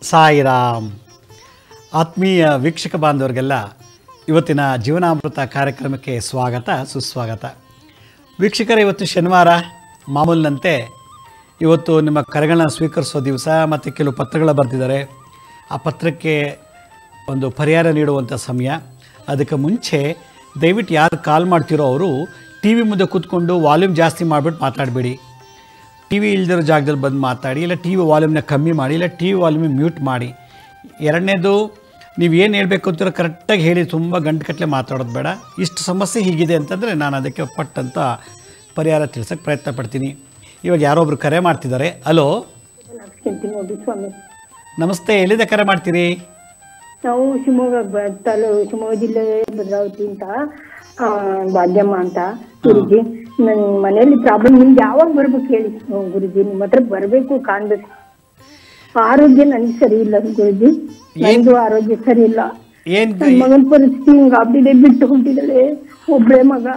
ಸಾಯಿರಾಮ್ ಆತ್ಮೀಯ ವೀಕ್ಷಕ ಬಾಂಧವರಿಗೆಲ್ಲ ಇವತ್ತಿನ ಜೀವನಾಮೃತ ಕಾರ್ಯಕ್ರಮಕ್ಕೆ ಸ್ವಾಗತ ಸುಸ್ವಾಗತ ವೀಕ್ಷಕರೇ ಇವತ್ತು ಶನಿವಾರ ಮಾಮೂಲಿನಂತೆ ಇವತ್ತು ನಿಮ್ಮ ಕರೆಗಳನ್ನ ಸ್ವೀಕರಿಸೋ ದಿವಸ ಮತ್ತು ಕೆಲವು ಪತ್ರಗಳ ಬರೆದಿದ್ದಾರೆ ಆ ಪತ್ರಕ್ಕೆ ಒಂದು ಪರಿಹಾರ ನೀಡುವಂಥ ಸಮಯ ಅದಕ್ಕೆ ಮುಂಚೆ ದಯವಿಟ್ಟು ಯಾರು ಕಾಲ್ ಮಾಡ್ತಿರೋ ಅವರು ಟಿ ವಿ ಮುಂದೆ ಕೂತ್ಕೊಂಡು ವಾಲ್ಯೂಮ್ ಜಾಸ್ತಿ ಮಾಡಿಬಿಟ್ಟು ಮಾತಾಡಬೇಡಿ ಟಿ ವಿ ಇಲ್ದಿರೋ ಜಾಗದಲ್ಲಿ ಬಂದು ಮಾತಾಡಿ ಇಲ್ಲ ಟಿ ವಿ ವಾಲ್ಯೂಮ್ನ ಕಮ್ಮಿ ಮಾಡಿ ಇಲ್ಲ ಟಿ ವಿ ವಾಲ್ಯೂಮ್ ಮ್ಯೂಟ್ ಮಾಡಿ ಎರಡನೇದು ನೀವು ಏನು ಹೇಳಬೇಕು ಅಂತೀರೋ ಕರೆಕ್ಟಾಗಿ ಹೇಳಿ ತುಂಬ ಗಂಟುಕಟ್ಟಲೆ ಮಾತಾಡೋದು ಬೇಡ ಇಷ್ಟು ಸಮಸ್ಯೆ ಹೀಗಿದೆ ಅಂತಂದರೆ ನಾನು ಅದಕ್ಕೆ ಪಟ್ಟಂತ ಪರಿಹಾರ ತಿಳಿಸೋಕ್ಕೆ ಪ್ರಯತ್ನ ಪಡ್ತೀನಿ ಇವಾಗ ಯಾರೊಬ್ರು ಕರೆ ಮಾಡ್ತಿದ್ದಾರೆ ಹಲೋ ನಮಸ್ಕಂತೀನಿ ನೋಡಿ ಸ್ವಾಮಿ ನಮಸ್ತೆ ಎಲ್ಲಿಂದ ಕರೆ ಮಾಡ್ತೀರಿ ನಾವು ಶಿವಮೊಗ್ಗ ಬ- ತಾಲೂ ಶಿವಮೊಗ್ಗ ಜಿಲ್ಲೆ ಭದ್ರಾವತಿ ಅಂತ ಆ, ಭಾಗ್ಯಮ್ಮ ಅಂತ ಗುರುಜಿ ನನ್ನ ಮನೆಯಲ್ಲಿ ಪ್ರಾಬ್ಲಮ್ ನಿಮ್ಗೆ ಯಾವಾಗ ಬರ್ಬೇಕು ಹೇಳಿ ಹ್ಮ್, ಗುರುಜಿ ನಿಮ್ಮ ಹತ್ರ ಬರ್ಬೇಕು ಕಾಣ್ಬೇಕು ಆರೋಗ್ಯ ನನಗೆ ಸರಿ ಇಲ್ಲ ಗುರುಜಿ ನಂದು ಆರೋಗ್ಯ ಸರಿ ಇಲ್ಲ ಏನು ನನ್ನ ಮಗನ ಪರಿಸ್ಥಿತಿ ಹಿಂಗ್ ಆಗ್ಬಿಟ್ಟಿದೆ ಬಿಟ್ಟು ಹೊಂಟಿದ್ದಾಳೆ ಒಬ್ಳೆ ಮಗ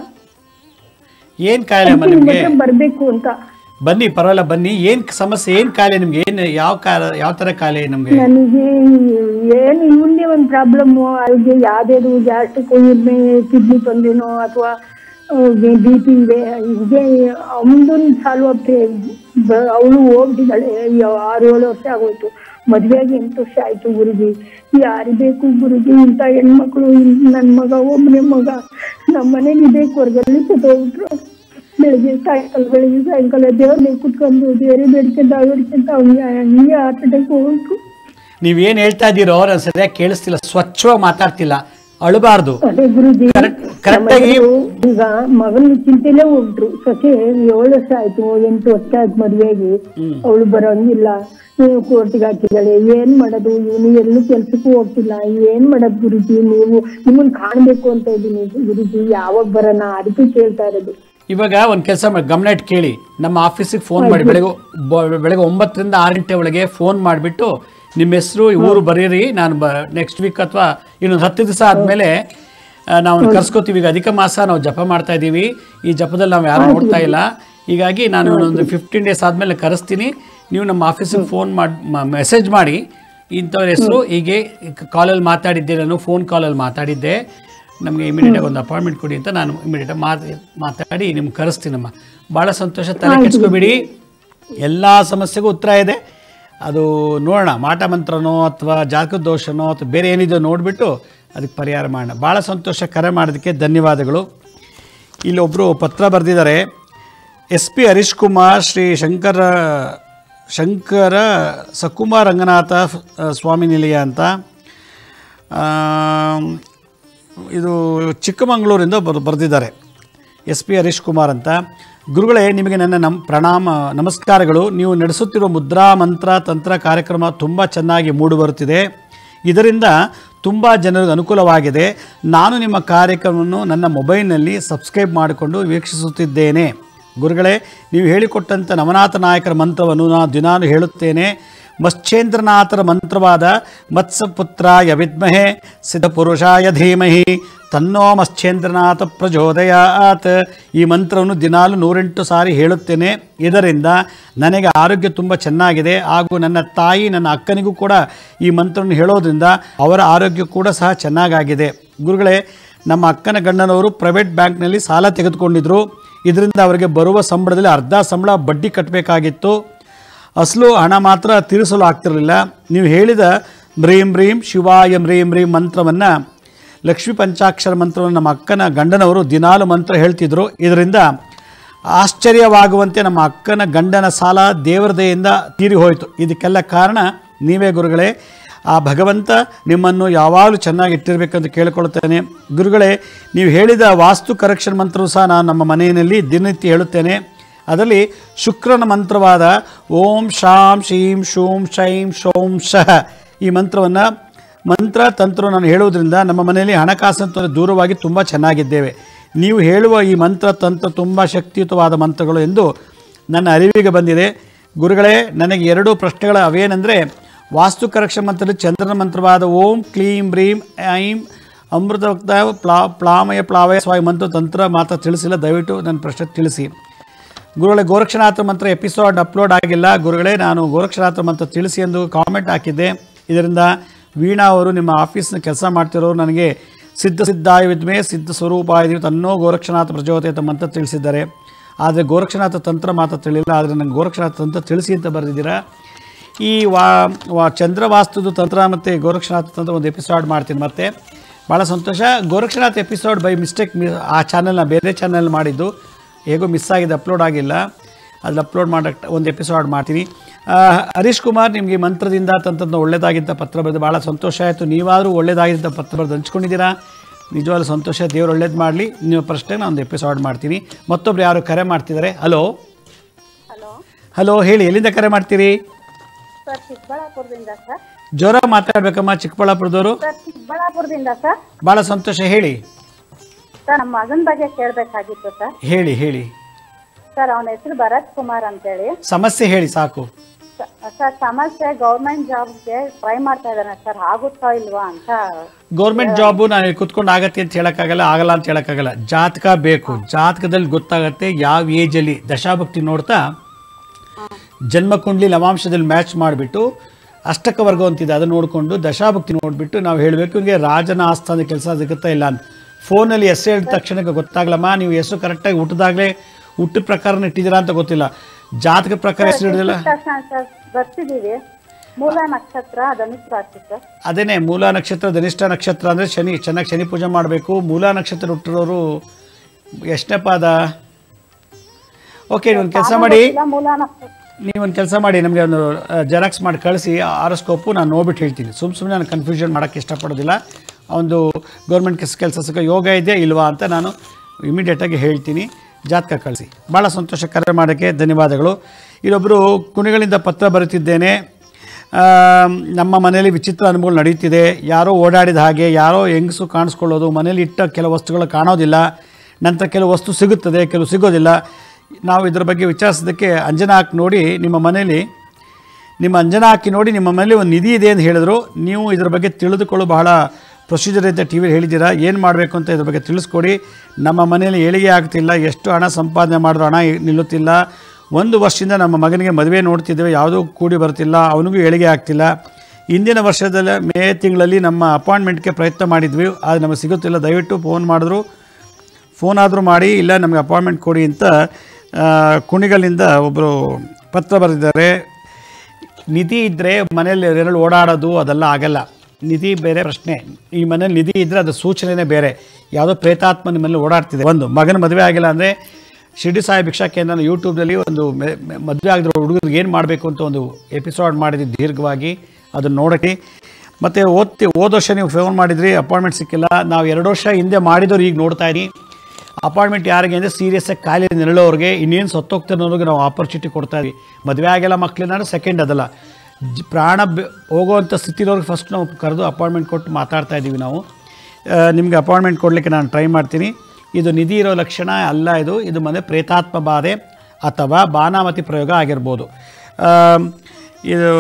ಏನು ಕಾಯಿಲೆ ಅಮ್ಮ ನಿಮ್ಮ ನಿಮಗೆ ಹತ್ರ ಬರ್ಬೇಕು ಅಂತ ಬನ್ನಿ ಪರವಾಗಿಲ್ಲ ಬನ್ನಿ ಏನು ಸಮಸ್ಯೆ ಏನು ಕಾಯಿಲೆ ನಿಮ್ಗೆ ಏನು ಯಾವ ಕಾಲ ಯಾವ ಥರ ಕಾಯಿಲೆ ನಮಗೆ ನನಗೆ ಏನು ಇವನ್ನೇ ಒಂದು ಪ್ರಾಬ್ಲಮ್ ಆರೋಗ್ಯ ಯಾವ್ದು ಗ್ಯಾಸ್ಟ್ರಿಕ್ ಇರ್ಮೆ ಕಿಡ್ನಿ ತೊಂದ್ರೆನೋ ಅಥವಾ ಬಿ ಪಿ ಇದೆ ಹೀಗೆ ಅವನದೊಂದು ಸಾಲ್ವ್ ಆಗ್ತದೆ ಅವಳು ಹೋಗ್ಬಿಟ್ಟಿದ್ದಾಳೆ ಯಾವ- ಆರು ಏಳು ವರ್ಷ ಆಗೋಯ್ತು ಮದುವೆಯಾಗಿ ಎಂಟು ವರ್ಷ ಆಯ್ತು ಗುರುಜಿ ಯಾರಿಬೇಕು ಗುರುಜಿ ಇಂಥ ಹೆಣ್ಮಕ್ಳು ನನ್ನ ಮಗ ಒಬ್ಬನೇ ಮಗ ನಮ್ಮ ಮನೇಲಿ ಬೇಕು ಹೊರಗಲ್ಲಿ ಕೂತೋಗ್ಬಿಟ್ರು ಬೆಳಿಗ್ಗೆ ಸಾಯಂಕಾಲ ಬೆಳಿಗ್ಗೆ ಸಾಯಂಕಾಲ ದೇವ್ರನ್ನ ಕುತ್ಕೊಂಡು ದೇವರೇ ಬೇಡ್ಕೊಂತ ಬೇಡ್ಕೊಂತ ಅವ್ನಿಗೆ ಹಂಗೆ ಹಾರ್ಟ್ ಅಟ್ಯಾಕ್ ಹೋಗ್ಬಿಟ್ರು ನೀವೇನು ಹೇಳ್ತಾ ಇದ್ದೀರೋ ನಾನು ಸರಿಯಾಗಿ ಕೇಳಿಸ್ತಿಲ್ಲ ಸ್ವಚ್ಛವಾಗಿ ಮಾತಾಡ್ತಿಲ್ಲ ಅಳಬಾರ್ದು ಅದೇ ಗುರುಜಿ ಕರೆಕ್ಟ್ ಕರೆಕ್ಟಾಗಿ ನಮ್ಮನೆಯವರು ಈಗ ಮಗನ ಚಿಂತೆಲೇ ಹೋಗ್ಬಿಟ್ರು ಸೊಸೆ ಏಳು ವರ್ಷ ಆಯ್ತು ಎಂಟು ವರ್ಷ ಆಯ್ತು ಮದ್ವೆಯಾಗಿ ಅವಳು ಬರೋಂಗಿಲ್ಲ ನೀವು ಕೋರ್ಟಿಗೆ ಹಾಕಿದ್ದಾಳೆ ಏನ್ ಮಾಡೋದು ಇವನು ಎಲ್ಲೂ ಕೆಲ್ಸಕ್ಕೂ ಹೋಗ್ತಿಲ್ಲ ಏನ್ ಮಾಡೋದು ಗುರುಜಿ ನೀವು ನಿಮ್ಮನ್ ಕಾಣ್ಬೇಕು ಅಂತ ಇದ್ದೀನಿ ಗುರುಜಿ ಯಾವಾಗ ಬರೋಣ ಅದಕ್ಕೆ ಕೇಳ್ತಾ ಇರೋದು ಇವಾಗ ಒಂದು ಕೆಲಸ ಮಾಡಿ ಗಮನ ಇಟ್ಟು ಕೇಳಿ ನಮ್ಮ ಆಫೀಸಿಗೆ ಫೋನ್ ಮಾಡಿ ಬೆಳಗ್ಗೆ ಬ- ಬೆಳಗ್ಗೆ ಒಂಬತ್ತರಿಂದ ಆರು ಗಂಟೆ ಒಳಗೆ ಫೋನ್ ಮಾಡಿಬಿಟ್ಟು ನಿಮ್ಮ ಹೆಸರು ಊರು ಬರೀರಿ ನಾನು ಬ ನೆಕ್ಸ್ಟ್ ವೀಕ್ ಅಥವಾ ಇನ್ನೊಂದು ಹತ್ತು ದಿವಸ ಆದಮೇಲೆ ನಾವು ಕರ್ಸ್ಕೋತೀವಿ ಈಗ ಅಧಿಕ ಮಾಸ ನಾವು ಜಪ ಮಾಡ್ತಾ ಇದ್ದೀವಿ ಈ ಜಪದಲ್ಲಿ ನಾವು ಯಾರು ನೋಡ್ತಾ ಇಲ್ಲ ಹೀಗಾಗಿ ನಾನು ಒಂದು ಫಿಫ್ಟೀನ್ ಡೇಸ್ ಆದಮೇಲೆ ಕರೆಸ್ತೀನಿ ನೀವು ನಮ್ಮ ಆಫೀಸಿಗೆ ಫೋನ್ ಮಾಡಿ ಮೆಸೇಜ್ ಮಾಡಿ ಇಂಥವ್ರ ಹೆಸರು ಹೀಗೆ ಕಾಲಲ್ಲಿ ಮಾತಾಡಿದ್ದೆ ನಾನು ಫೋನ್ ಕಾಲಲ್ಲಿ ಮಾತಾಡಿದ್ದೆ ನಮಗೆ ಇಮಿಡಿಯೇಟಾಗಿ ಒಂದು ಅಪಾಯಿಂಟ್ಮೆಂಟ್ ಕೊಡಿ ಅಂತ ನಾನು ಇಮಿಡಿಯೇಟಾಗಿ ಮಾತು ಮಾತಾಡಿ ನಿಮ್ಗೆ ಕರೆಸ್ತೀನಮ್ಮ ಭಾಳ ಸಂತೋಷ ತಲೆ ಕೆಡ್ಸ್ಕೊಬೇಡಿ ಎಲ್ಲ ಸಮಸ್ಯೆಗೂ ಉತ್ತರ ಇದೆ ಅದು ನೋಡೋಣ ಮಾಟ ಮಂತ್ರನೋ ಅಥವಾ ಜಾತಕ ದೋಷನೋ ಅಥವಾ ಬೇರೆ ಏನಿದೆಯೋ ನೋಡಿಬಿಟ್ಟು ಅದಕ್ಕೆ ಪರಿಹಾರ ಮಾಡೋಣ ಭಾಳ ಸಂತೋಷ ಕರೆ ಮಾಡೋದಕ್ಕೆ ಧನ್ಯವಾದಗಳು ಇಲ್ಲೊಬ್ಬರು ಪತ್ರ ಬರೆದಿದ್ದಾರೆ ಎಸ್ ಪಿ ಹರೀಶ್ ಕುಮಾರ್ ಶ್ರೀ ಶಂಕರ ಶಂಕರ ಸಕುಮಾರ್ ರಂಗನಾಥ ಆ, ಸ್ವಾಮಿ ನಿಲಯ ಅಂತ ಆ, ಇದು ಚಿಕ್ಕಮಗಳೂರಿಂದ ಬರ್ ಬರೆದಿದ್ದಾರೆ ಎಸ್ ಪಿ ಹರೀಶ್ ಕುಮಾರ್ ಅಂತ ಗುರುಗಳೇ ನಿಮಗೆ ನನ್ನ ನಮ್ ಪ್ರಣಾಮ ನಮಸ್ಕಾರಗಳು ನೀವು ನಡೆಸುತ್ತಿರುವ ಮುದ್ರಾ ಮಂತ್ರ ತಂತ್ರ ಕಾರ್ಯಕ್ರಮ ತುಂಬ ಚೆನ್ನಾಗಿ ಮೂಡಿಬರುತ್ತಿದೆ ಇದರಿಂದ ತುಂಬ ಜನರಿಗೆ ಅನುಕೂಲವಾಗಿದೆ ನಾನು ನಿಮ್ಮ ಕಾರ್ಯಕ್ರಮವನ್ನು ನನ್ನ ಮೊಬೈಲ್ನಲ್ಲಿ ಸಬ್ಸ್ಕ್ರೈಬ್ ಮಾಡಿಕೊಂಡು ವೀಕ್ಷಿಸುತ್ತಿದ್ದೇನೆ ಗುರುಗಳೇ ನೀವು ಹೇಳಿಕೊಟ್ಟಂಥ ನವನಾಥ ನಾಯಕರ ಮಂತ್ರವನ್ನು ನಾನು ದಿನಾನು ಹೇಳುತ್ತೇನೆ ಮತ್ಸ್ಯೇಂದ್ರನಾಥರ ಮಂತ್ರವಾದ ಮತ್ಸ್ಯಪುತ್ರಾಯ ವಿದ್ಮಹೆ ಸಿದ್ಧಪುರುಷಾಯ ಧೀಮಹಿ ತನ್ನೋ ಮತ್ಸ್ಯೇಂದ್ರನಾಥ ಪ್ರಚೋದಯಾತ್ ಈ ಮಂತ್ರವನ್ನು ದಿನಾಲು ನೂರೆಂಟು ಸಾರಿ ಹೇಳುತ್ತೇನೆ ಇದರಿಂದ ನನಗೆ ಆರೋಗ್ಯ ತುಂಬ ಚೆನ್ನಾಗಿದೆ ಹಾಗೂ ನನ್ನ ತಾಯಿ ನನ್ನ ಅಕ್ಕನಿಗೂ ಕೂಡ ಈ ಮಂತ್ರವನ್ನು ಹೇಳೋದ್ರಿಂದ ಅವರ ಆರೋಗ್ಯ ಕೂಡ ಸಹ ಚೆನ್ನಾಗಾಗಿದೆ ಗುರುಗಳೇ ನಮ್ಮ ಅಕ್ಕನ ಗಂಡನವರು ಪ್ರೈವೇಟ್ ಬ್ಯಾಂಕ್ನಲ್ಲಿ ಸಾಲ ತೆಗೆದುಕೊಂಡಿದ್ರು ಇದರಿಂದ ಅವರಿಗೆ ಬರುವ ಸಂಬಳದಲ್ಲಿ ಅರ್ಧ ಸಂಬಳ ಬಡ್ಡಿ ಕಟ್ಟಬೇಕಾಗಿತ್ತು ಅಸಲು ಹಣ ಮಾತ್ರ ತೀರಿಸಲು ಆಗ್ತಿರಲಿಲ್ಲ ನೀವು ಹೇಳಿದ ಮ್ರೀಂ ಮ್ರೀಂ ಶಿವಾಯ ಮ್ರೀಂ ಮ್ರೀಂ ಮಂತ್ರವನ್ನು ಲಕ್ಷ್ಮೀ ಪಂಚಾಕ್ಷರ ಮಂತ್ರವನ್ನು ನಮ್ಮ ಅಕ್ಕನ ಗಂಡನವರು ದಿನಾಲು ಮಂತ್ರ ಹೇಳ್ತಿದ್ರು ಇದರಿಂದ ಆಶ್ಚರ್ಯವಾಗುವಂತೆ ನಮ್ಮ ಅಕ್ಕನ ಗಂಡನ ಸಾಲ ದೇವರ ದಯೆಯಿಂದ ತೀರಿ ಹೋಯಿತು ಇದಕ್ಕೆಲ್ಲ ಕಾರಣ ನೀವೇ ಗುರುಗಳೇ ಆ ಭಗವಂತ ನಿಮ್ಮನ್ನು ಯಾವಾಗಲೂ ಚೆನ್ನಾಗಿ ಇಟ್ಟಿರಬೇಕಂತ ಕೇಳಿಕೊಳ್ಳುತ್ತೇನೆ ಗುರುಗಳೇ ನೀವು ಹೇಳಿದ ವಾಸ್ತು ಕರೆಕ್ಷನ್ ಮಂತ್ರವೂ ಸಹ ನಾನು ನಮ್ಮ ಮನೆಯಲ್ಲಿ ದಿನನಿತ್ಯ ಹೇಳುತ್ತೇನೆ ಅದರಲ್ಲಿ ಶುಕ್ರನ ಮಂತ್ರವಾದ ಓಂ ಶಾಂ ಶೀಂ ಶೂಂ ಶೈಂ ಶೋಂ ಶಃ ಈ ಮಂತ್ರವನ್ನು ಮಂತ್ರ ತಂತ್ರ ನಾನು ಹೇಳುವುದರಿಂದ ನಮ್ಮ ಮನೆಯಲ್ಲಿ ಹಣಕಾಸಿನ ತೊಂದರೆ ದೂರವಾಗಿ ತುಂಬ ಚೆನ್ನಾಗಿದ್ದೇವೆ ನೀವು ಹೇಳುವ ಈ ಮಂತ್ರ ತಂತ್ರ ತುಂಬ ಶಕ್ತಿಯುತವಾದ ಮಂತ್ರಗಳು ಎಂದು ನನ್ನ ಅರಿವಿಗೆ ಬಂದಿದೆ ಗುರುಗಳೇ ನನಗೆ ಎರಡು ಪ್ರಶ್ನೆಗಳ ಅವೇನೆಂದರೆ ವಾಸ್ತು ಕರೆಕ್ಷನ್ ಮಂತ್ರದಲ್ಲಿ ಚಂದ್ರನ ಮಂತ್ರವಾದ ಓಂ ಕ್ಲೀಂ ಬ್ರೀಂ ಐಂ ಅಮೃತ ಪ್ಲಾ ಪ್ಲಾಮಯ ಪ್ಲಾವಯ ಸ್ವಾಯ್ ಮಂತ್ರ ತಂತ್ರ ಮಾತ್ರ ತಿಳಿಸಿಲ್ಲ ದಯವಿಟ್ಟು ನನ್ನ ಪ್ರಶ್ನೆ ತಿಳಿಸಿ ಗುರುಗಳೇ ಗೋರಕ್ಷನಾಥ ಮಂತ್ರ ಎಪಿಸೋಡ್ ಅಪ್ಲೋಡ್ ಆಗಿಲ್ಲ ಗುರುಗಳೇ ನಾನು ಗೋರಕ್ಷನಾಥ ಮಂತ್ರ ತಿಳಿಸಿ ಎಂದು ಕಾಮೆಂಟ್ ಹಾಕಿದ್ದೆ ಇದರಿಂದ ವೀಣಾ ಅವರು ನಿಮ್ಮ ಆಫೀಸ್ನ ಕೆಲಸ ಮಾಡ್ತಿರೋರು ನನಗೆ ಸಿದ್ಧ ಸಿದ್ಧಾಯ ವಿದ್ಮೆ ಸಿದ್ಧ ಸ್ವರೂಪಾಯ ತನ್ನೋ ಗೋರಕ್ಷನಾಥ ಪ್ರಚೋದಯ ಅಂತ ಮಂತ್ರ ತಿಳಿಸಿದ್ದಾರೆ ಆದರೆ ಗೋರಕ್ಷನಾಥ ತಂತ್ರ ಮಾತ್ರ ತಿಳಿಲ್ಲ ಆದರೆ ನಂಗೆ ಗೋರಕ್ಷನಾಥ ತಂತ್ರ ತಿಳಿಸಿ ಅಂತ ಬರೆದಿದ್ದೀರಾ ಈ ವಾ ವಾ ಚಂದ್ರವಾಸ್ತುದು ತಂತ್ರ ಮತ್ತು ಗೋರಕ್ಷನಾಥ ತಂತ್ರ ಒಂದು ಎಪಿಸೋಡ್ ಮಾಡ್ತೀನಿ ಮತ್ತೆ ಭಾಳ ಸಂತೋಷ ಗೋರಕ್ಷನಾಥ್ ಎಪಿಸೋಡ್ ಬೈ ಮಿಸ್ಟೇಕ್ ಮಿ ಆ ಚಾನಲ್ನ ಬೇರೆ ಚಾನಲ್ ಮಾಡಿದ್ದು ಹೇಗೋ ಮಿಸ್ ಆಗಿದೆ ಅಪ್ಲೋಡ್ ಆಗಿಲ್ಲ ಅಲ್ಲಿ ಅಪ್ಲೋಡ್ ಮಾಡೋಕ್ಕೆ ಒಂದು ಎಪಿಸೋಡ್ ಮಾಡ್ತೀನಿ ಆ, ಹರೀಶ್ ಕುಮಾರ್ ನಿಮಗೆ ಮಂತ್ರದಿಂದ ತಂತ್ರದಿಂದ ಒಳ್ಳೆಯದಾಗಿದ್ದ ಪತ್ರ ಬರೆದು ಭಾಳ ಸಂತೋಷ ಆಯಿತು ನೀವಾದರೂ ಒಳ್ಳೆಯದಾಗಿದ್ದ ಪತ್ರ ಬರೆದು ಹಂಚ್ಕೊಂಡಿದ್ದೀರಾ ನಿಜವಾಗ್ಲೂ ಸಂತೋಷ ದೇವ್ರು ಒಳ್ಳೇದು ಮಾಡಲಿ ನಿಮ್ಮ ಪ್ರಶ್ನೆ ನಾನು ಒಂದು ಎಪಿಸೋಡ್ ಮಾಡ್ತೀನಿ ಮತ್ತೊಬ್ರು ಯಾರು ಕರೆ ಮಾಡ್ತಿದ್ದಾರೆ ಹಲೋ ಹಲೋ ಹಲೋ ಹೇಳಿ ಎಲ್ಲಿಂದ ಕರೆ ಮಾಡ್ತೀರಿ ಸರ್ ಚಿಕ್ಕಬಳ್ಳಾಪುರದಿಂದ ಸರ್ ಜೋರ ಮಾತಾಡ್ಬೇಕಮ್ಮ ಚಿಕ್ಕಬಳ್ಳಾಪುರದವರು ಸರ್ ಚಿಕ್ಕಬಳ್ಳಾಪುರದಿಂದ ಸರ್ ಭಾಳ ಸಂತೋಷ ಹೇಳಿ ಸರ್ ನಮ್ಮ ಮಗನ ಬಗ್ಗೆ ಕೇಳಬೇಕಾಗಿತ್ತು ಸರ್ ಹೇಳಿ ಹೇಳಿ ಸರ್ ಅವನ ಹೆಸರು ಭರತ್ ಕುಮಾರ್ ಅಂತೇಳಿ ಸಮಸ್ಯೆ ಹೇಳಿ ಸಾಕು ಸ- ಸರ್ ಸಮಸ್ಯೆ ಗೌರ್ಮೆಂಟ್ ಜಾಬ್ಗೆ ಟ್ರೈ ಮಾಡ್ತಾ ಇದ್ದಾನೆ ಸರ್ ಆಗುತ್ತಾ ಇಲ್ವಾ ಅಂತ ಗೌರ್ಮೆಂಟ್ ಜಾಬು ನಾನು ಇಲ್ಲಿ ಕುತ್ಕೊಂಡು ಆಗತ್ತೆ ಅಂತ ಹೇಳೋಕ್ಕಾಗಲ್ಲ ಆಗಲ್ಲ ಅಂತ ಹೇಳೋಕ್ಕಾಗಲ್ಲ ಜಾತಕ ಬೇಕು ಜಾತಕದಲ್ಲಿ ಗೊತ್ತಾಗತ್ತೆ ಯಾವ ಏಜಲ್ಲಿ ದಶಾಭಕ್ತಿ ನೋಡ್ತಾ ಜನ್ಮಕುಂಡ್ಲಿ ಲವಾಂಶದಲ್ಲಿ ಮ್ಯಾಚ್ ಮಾಡಿಬಿಟ್ಟು ಅಷ್ಟಕ ವರ್ಗ ಅಂತಿದೆ ಅದನ್ನು ನೋಡಿಕೊಂಡು ದಶಾಭಕ್ತಿ ನೋಡಿಬಿಟ್ಟು ನಾವು ಹೇಳಬೇಕು ಹಿಂಗೆ ರಾಜನ ಆಸ್ಥಾನ ಕೆಲಸ ಸಿಗುತ್ತಾ ಇಲ್ಲ ಅಂತ ಫೋನಲ್ಲಿ ಹೆಸರು ಹೇಳಿದ ತಕ್ಷಣಕ್ಕೆ ಗೊತ್ತಾಗ್ಲಮ್ಮ ನೀವು ಹೆಸರು ಕರೆಕ್ಟಾಗಿ ಹುಟ್ಟಿದಾಗಲೇ ಹುಟ್ಟಿದ ಪ್ರಕಾರನ ಇಟ್ಟಿದ್ದೀರಾ ಅಂತ ಗೊತ್ತಿಲ್ಲ ಜಾತಕ ಪ್ರಕಾರ ಹೆಸರು ಹಿಡಿದಿಲ್ಲ ತಕ್ಷಣ ಸರ್ ಬರ್ತಿದ್ದೀವಿ ಮೂಲ ನಕ್ಷತ್ರ ಧನುಷ್ ರಾಶಿ ಸರ್ ಅದೇನೆ ಮೂಲ ನಕ್ಷತ್ರ ಧನಿಷ್ಠ ನಕ್ಷತ್ರ ಅಂದರೆ ಶನಿ ಚೆನ್ನಾಗಿ ಶನಿ ಪೂಜೆ ಮಾಡಬೇಕು ಮೂಲ ನಕ್ಷತ್ರ ಹುಟ್ಟಿರೋರು ಎಷ್ಟನೇ ಪಾದ ಓಕೆ ಒಂದು ಕೆಲಸ ಮಾಡಿ ಇಲ್ಲ ಮೂಲ ನಕ್ಷತ್ರ ನೀವೊಂದು ಕೆಲಸ ಮಾಡಿ ನಮಗೆ ಒಂದು ಜೆರಾಕ್ಸ್ ಮಾಡಿ ಕಳಿಸಿ ಆರೋಸ್ಕೋಪು ನಾನು ನೋಡ್ಬಿಟ್ಟು ಹೇಳ್ತೀನಿ ಸುಮ್ಮ ಸುಮ್ಮನೆ ನಾನು ಕನ್ಫ್ಯೂಷನ್ ಮಾಡೋಕ್ಕೆ ಇಷ್ಟಪಡೋದಿಲ್ಲ ಒಂದು ಗೌರ್ಮೆಂಟ್ ಕೆಸ್ ಕೆಲಸ ಸಿಗೋ ಯೋಗ ಇದೆಯಾ ಇಲ್ವಾ ಅಂತ ನಾನು ಇಮಿಡಿಯೇಟಾಗಿ ಹೇಳ್ತೀನಿ ಜಾತಕ ಕಳಿಸಿ ಭಾಳ ಸಂತೋಷ ಕರೆ ಮಾಡೋಕ್ಕೆ ಧನ್ಯವಾದಗಳು ಇಲ್ಲೊಬ್ಬರು ಕುಣಿಗಳಿಂದ ಪತ್ರ ಬರುತ್ತಿದ್ದೇನೆ ಆ, ನಮ್ಮ ಮನೆಯಲ್ಲಿ ವಿಚಿತ್ರ ಅನುಭವ ನಡೀತಿದೆ ಯಾರೋ ಓಡಾಡಿದ ಹಾಗೆ ಯಾರೋ ಹೆಂಗಸು ಕಾಣಿಸ್ಕೊಳ್ಳೋದು ಮನೇಲಿ ಇಟ್ಟ ಕೆಲವು ವಸ್ತುಗಳು ಕಾಣೋದಿಲ್ಲ ನಂತರ ಕೆಲವು ವಸ್ತು ಸಿಗುತ್ತದೆ ಕೆಲವು ಸಿಗೋದಿಲ್ಲ ನಾವು ಇದರ ಬಗ್ಗೆ ವಿಚಾರಿಸೋದಕ್ಕೆ ಅಂಜನಾ ಹಾಕಿ ನೋಡಿ ನಿಮ್ಮ ಮನೇಲಿ ನಿಮ್ಮ ಅಂಜನಾ ಹಾಕಿ ನೋಡಿ ನಿಮ್ಮ ಮನೇಲಿ ಒಂದು ನಿಧಿ ಇದೆ ಅಂತ ಹೇಳಿದ್ರು ನೀವು ಇದ್ರ ಬಗ್ಗೆ ತಿಳಿದುಕೊಳ್ಳೋ ಬಹಳ ಪ್ರೊಸೀಜರ್ ಅಂತ ಟಿ ವಿಲಿ ಹೇಳಿದ್ದೀರಾ ಏನು ಮಾಡಬೇಕು ಅಂತ ಇದ್ರ ಬಗ್ಗೆ ತಿಳಿಸ್ಕೊಡಿ ನಮ್ಮ ಮನೆಯಲ್ಲಿ ಏಳಿಗೆ ಆಗ್ತಿಲ್ಲ ಎಷ್ಟು ಹಣ ಸಂಪಾದನೆ ಮಾಡಿದ್ರು ಹಣ ನಿಲ್ಲುತ್ತಿಲ್ಲ ಒಂದು ವರ್ಷದಿಂದ ನಮ್ಮ ಮಗನಿಗೆ ಮದುವೆ ನೋಡ್ತಿದ್ದೇವೆ ಯಾವುದೂ ಕೂಡಿ ಬರ್ತಿಲ್ಲ ಅವನಿಗೂ ಏಳಿಗೆ ಆಗ್ತಿಲ್ಲ ಇಂದಿನ ವರ್ಷದಲ್ಲಿ ಮೇ ತಿಂಗಳಲ್ಲಿ ನಮ್ಮ ಅಪಾಯಿಂಟ್ಮೆಂಟ್ಗೆ ಪ್ರಯತ್ನ ಮಾಡಿದ್ವಿ ಅದು ನಮಗೆ ಸಿಗುತ್ತಿಲ್ಲ ದಯವಿಟ್ಟು ಫೋನ್ ಮಾಡಿದ್ರು ಫೋನ್ ಆದರೂ ಮಾಡಿ ಇಲ್ಲ ನಮಗೆ ಅಪಾಯಿಂಟ್ಮೆಂಟ್ ಕೊಡಿ ಅಂತ ಆ, ಕುಣಿಗಲಿಂದ ಒಬ್ಬರು ಪತ್ರ ಬರೆದಿದ್ದಾರೆ ನಿಧಿ ಇದ್ದರೆ ಮನೇಲಿ ಎರಡು ಓಡಾಡೋದು ಅದೆಲ್ಲ ಆಗಲ್ಲ ನಿಧಿ ಬೇರೆ ಪ್ರಶ್ನೆ ಈ ಮನೇಲಿ ನಿಧಿ ಇದ್ದರೆ ಅದು ಸೂಚನೆನೇ ಬೇರೆ ಯಾವುದೋ ಪ್ರೇತಾತ್ಮ ನಿಮ್ಮಲ್ಲಿ ಓಡಾಡ್ತಿದೆ ಒಂದು ಮಗನ ಮದುವೆ ಆಗಿಲ್ಲ ಅಂದರೆ ಶಿರ್ಡಿ ಸಾಯಿ ಭಿಕ್ಷಾ ಕೇಂದ್ರ ಯೂಟ್ಯೂಬ್ನಲ್ಲಿ ಒಂದು ಮೆ- ಮೆ- ಮದುವೆ ಆಗಿರೋ ಹುಡುಗರಿಗೆ ಏನು ಮಾಡಬೇಕು ಅಂತ ಒಂದು ಎಪಿಸೋಡ್ ಮಾಡಿದ್ವಿ ದೀರ್ಘವಾಗಿ ಅದನ್ನು ನೋಡೋಕ್ಕೆ ಮತ್ತು ಓದ್ತಿ ಹೋದ ವರ್ಷ ನೀವು ಫೋನ್ ಮಾಡಿದ್ರಿ ಅಪಾಯಿಂಟ್ಮೆಂಟ್ ಸಿಕ್ಕಿಲ್ಲ ನಾವು ಎರಡು ವರ್ಷ ಹಿಂದೆ ಮಾಡಿದವ್ರು ಈಗ ನೋಡ್ತಾ ಇದ್ದೀವಿ ಅಪಾಯಿಂಟ್ಮೆಂಟ್ ಯಾರಿಗೆ ಅಂದರೆ ಸೀರಿಯಸ್ಸಾಗಿ ಕಾಯಿಲೆ ನಿರಳೋರಿಗೆ ಇನ್ನೇನು ಸತ್ತೋಗ್ತಿರೋರಿಗೆ ನಾವು ಆಪರ್ಚುನಿಟಿ ಕೊಡ್ತಾ ಇದ್ವಿ ಮದುವೆ ಆಗಿಲ್ಲ ಮಕ್ಕಳನ್ನ ಸೆಕೆಂಡ್ ಅದಲ್ಲ ಜ್- ಪ್ರಾಣ ಬೆ- ಹೋಗೋವಂಥ ಸ್ಥಿತಿರೋರಿಗೆ ಫಸ್ಟ್ ನಾವು ಕರೆದು ಅಪಾಯಿಂಟ್ಮೆಂಟ್ ಕೊಟ್ಟು ಮಾತಾಡ್ತಾ ಇದ್ದೀವಿ ನಾವು ಆ, ನಿಮಗೆ ಅಪಾಯಿಂಟ್ಮೆಂಟ್ ಕೊಡಲಿಕ್ಕೆ ನಾನು ಟ್ರೈ ಮಾಡ್ತೀನಿ ಇದು ನಿಧಿ ಇರೋ ಲಕ್ಷಣ ಅಲ್ಲ ಇದು ಇದು ಮನೆ ಪ್ರೇತಾತ್ಮ ಬಾಧೆ ಅಥವಾ ಬಾನಾಮತಿ ಪ್ರಯೋಗ ಆಗಿರ್ಬೋದು ಆ, ಇದು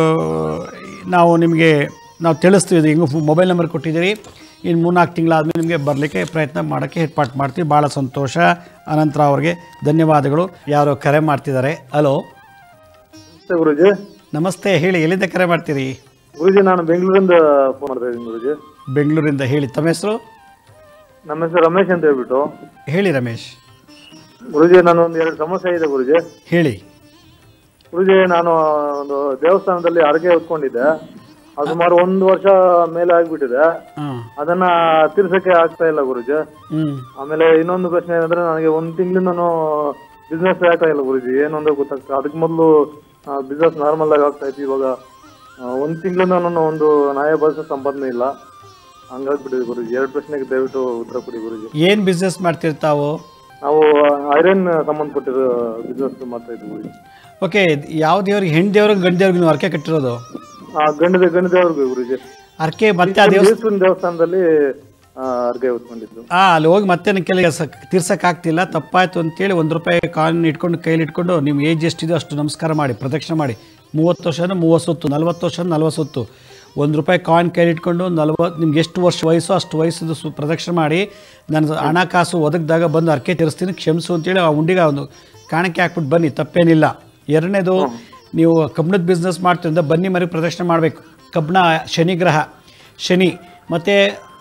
ನಾವು ನಿಮಗೆ ನಾವು ತಿಳಿಸ್ತೀವಿ ಇದು ಹಿಂಗೆ ಮೊಬೈಲ್ ನಂಬರ್ ಕೊಟ್ಟಿದ್ದೀರಿ ಇನ್ನು ಮೂರ್ನಾಲ್ಕು ತಿಂಗಳಾದಮೇಲೆ ನಿಮಗೆ ಬರಲಿಕ್ಕೆ ಪ್ರಯತ್ನ ಮಾಡೋಕ್ಕೆ ಏರ್ಪಾಟ್ ಮಾಡ್ತೀವಿ ಭಾಳ ಸಂತೋಷ ಅನಂತರ ಅವ್ರಿಗೆ ಧನ್ಯವಾದಗಳು ಯಾರೋ ಕರೆ ಮಾಡ್ತಿದ್ದಾರೆ ಹಲೋ ನಮಸ್ತೆ ಗುರುಜಿ ನಮಸ್ತೆ ಹೇಳಿ ಎಲ್ಲಿಂದ ಕರೆ ಮಾಡ್ತೀರಿ ಗುರುಜಿ ನಾನು ಬೆಂಗಳೂರಿಂದ ಫೋನ್ ಮಾಡ್ತಾ ಇದ್ದೀನಿ ಗುರುಜಿ ಬೆಂಗಳೂರಿಂದ ಹೇಳಿ ತಮ್ಮ ಹೆಸರು ನಮ್ಮ ಹೆಸರು ರಮೇಶ್ ಅಂತ ಹೇಳ್ಬಿಟ್ಟು ಹೇಳಿ ರಮೇಶ್ ಗುರುಜಿ ನಾನು ಒಂದು ಎರಡು ಸಮಸ್ಯೆ ಇದೆ ಗುರುಜಿ ಹೇಳಿ ಗುರುಜಿ ನಾನು ಒಂದು ದೇವಸ್ಥಾನದಲ್ಲಿ ಅರಕೆ ಹೊತ್ಕೊಂಡಿದ್ದೆ ಅದು ಸುಮಾರು ಒಂದು ವರ್ಷ ಮೇಲೆ ಆಗ್ಬಿಟ್ಟಿದೆ ಹಾಂ ಅದನ್ನ ತೀರ್ಸಕ್ಕೆ ಆಗ್ತಾ ಇಲ್ಲ ಗುರುಜಿ ಹ್ಞೂ ಆಮೇಲೆ ಇನ್ನೊಂದು ಪ್ರಶ್ನೆ ಏನಂದ್ರೆ ನನಗೆ ಒಂದು ತಿಂಗಳಿಂದನೂ ಬಿಸ್ನೆಸ್ ಆಗ್ತಾ ಇಲ್ಲ ಗುರುಜಿ ಏನು ಅಂತ ಗೊತ್ತಾಗ್ತದೆ ಅದಕ್ಕೆ ಮೊದಲು ಬಿಸ್ನೆಸ್ ನಾರ್ಮಲ್ ಆಗಿ ಆಗ್ತಾ ಇತ್ತು ಇವಾಗ ಆ, ಒಂದ್ ತಿಂಗಳಿಂದ ನಾನು ಒಂದು ನ್ಯಾಯ ಬಸ್ ಸಂಪಾದನೆ ಇಲ್ಲ ಹಂಗಾಗ್ಬಿಟ್ಟಿದೆ ಗುರುಜಿ ಎರಡು ಪ್ರಶ್ನೆಗೆ ದಯವಿಟ್ಟು ಉತ್ತರ ಕೊಡಿ ಗುರುಜಿ ಏನು ಬಿಸ್ನೆಸ್ ಮಾಡ್ತಿರ್ತಾವು ನಾವು ಐರನ್ ಸಂಬಂಧಪಟ್ಟಿರೋ ಬಿಸ್ನೆಸ್ ಮಾಡ್ತಾ ಇದ್ವಿ ಗುರುಜಿ ಓಕೆ ಯಾವ ದೇವ್ರಿಗೆ ಹೆಣ್ಣು ದೇವ್ರಿಗೆ ಗಂಡು ದೇವ್ರಿಗೆ ನೀವು ಅರ್ಕೆ ಕಟ್ಟಿರೋದು ಆ ಗಂಡದ ಗಂಡದೇವ್ರಿಗೆ ಗುರುಜಿ ಅರ್ಕೆ ಮತ್ತೆ ಆ ದೇವಸ್ಥಾನ ಈಶ್ವರನ ದೇವಸ್ಥಾನದಲ್ಲಿ ಆ, ಅರ್ಗೆ ಹೊತ್ಕೊಂಡಿದ್ದು ಆ ಅಲ್ಲಿ ಹೋಗಿ ಮತ್ತೆ ನನ್ನ ಕೆಲ ತೀರ್ಸೋಕ್ಕಾಗ್ತಿಲ್ಲ ತಪ್ಪಾಯ್ತು ಅಂತೇಳಿ ಒಂದು ರೂಪಾಯಿ ಕಾಯಿನ್ ಇಟ್ಕೊಂಡು ಕೈಲಿ ಇಟ್ಕೊಂಡು ನಿಮ್ಮ ಏಜ್ ಎಷ್ಟಿದೆ ಅಷ್ಟು ನಮಸ್ಕಾರ ಮಾಡಿ ಪ್ರದಕ್ಷಿಣೆ ಮಾಡಿ ಮೂವತ್ತು ವರ್ಷ ಅಂದ್ರೆ ಮೂವತ್ತು ಸುತ್ತು ನಲ್ವತ್ತು ವರ್ಷ ಅಂದ್ರೆ ನಲ್ವತ್ತು ಸುತ್ತು ಒಂದು ರೂಪಾಯಿ ಕಾಯಿನ್ ಕೈಲಿ ಇಟ್ಕೊಂಡು ನಲ್ವತ್ತು ನಿಮ್ಗೆ ಎಷ್ಟು ವರ್ಷ ವಯಸ್ಸು ಅಷ್ಟು ವಯಸ್ಸದು ಸು ಪ್ರದಕ್ಷಿಣೆ ಮಾಡಿ ನನ್ನ ಹಣಕಾಸು ಒದಗಿದಾಗ ಬಂದು ಅರ್ಕೆ ತೀರಿಸ್ತೀನಿ ಕ್ಷಮಿಸು ಅಂತೇಳಿ ಆ ಉಂಡಿಗೆ ಒಂದು ಕಾಣಿಕೆ ಹಾಕ್ಬಿಟ್ಟು ಬನ್ನಿ ತಪ್ಪೇನಿಲ್ಲ ಎರಡನೇದು ನೀವು ಕಬ್ಬಣದ ಬಿಸ್ನೆಸ್ ಮಾಡ್ತಿರಿಂದ ಬನ್ನಿ ಮರಿ ಪ್ರದಕ್ಷಿಣೆ ಮಾಡಬೇಕು ಕಬ್ಬಣ ಶನಿಗ್ರಹ ಶನಿ ಮತ್ತು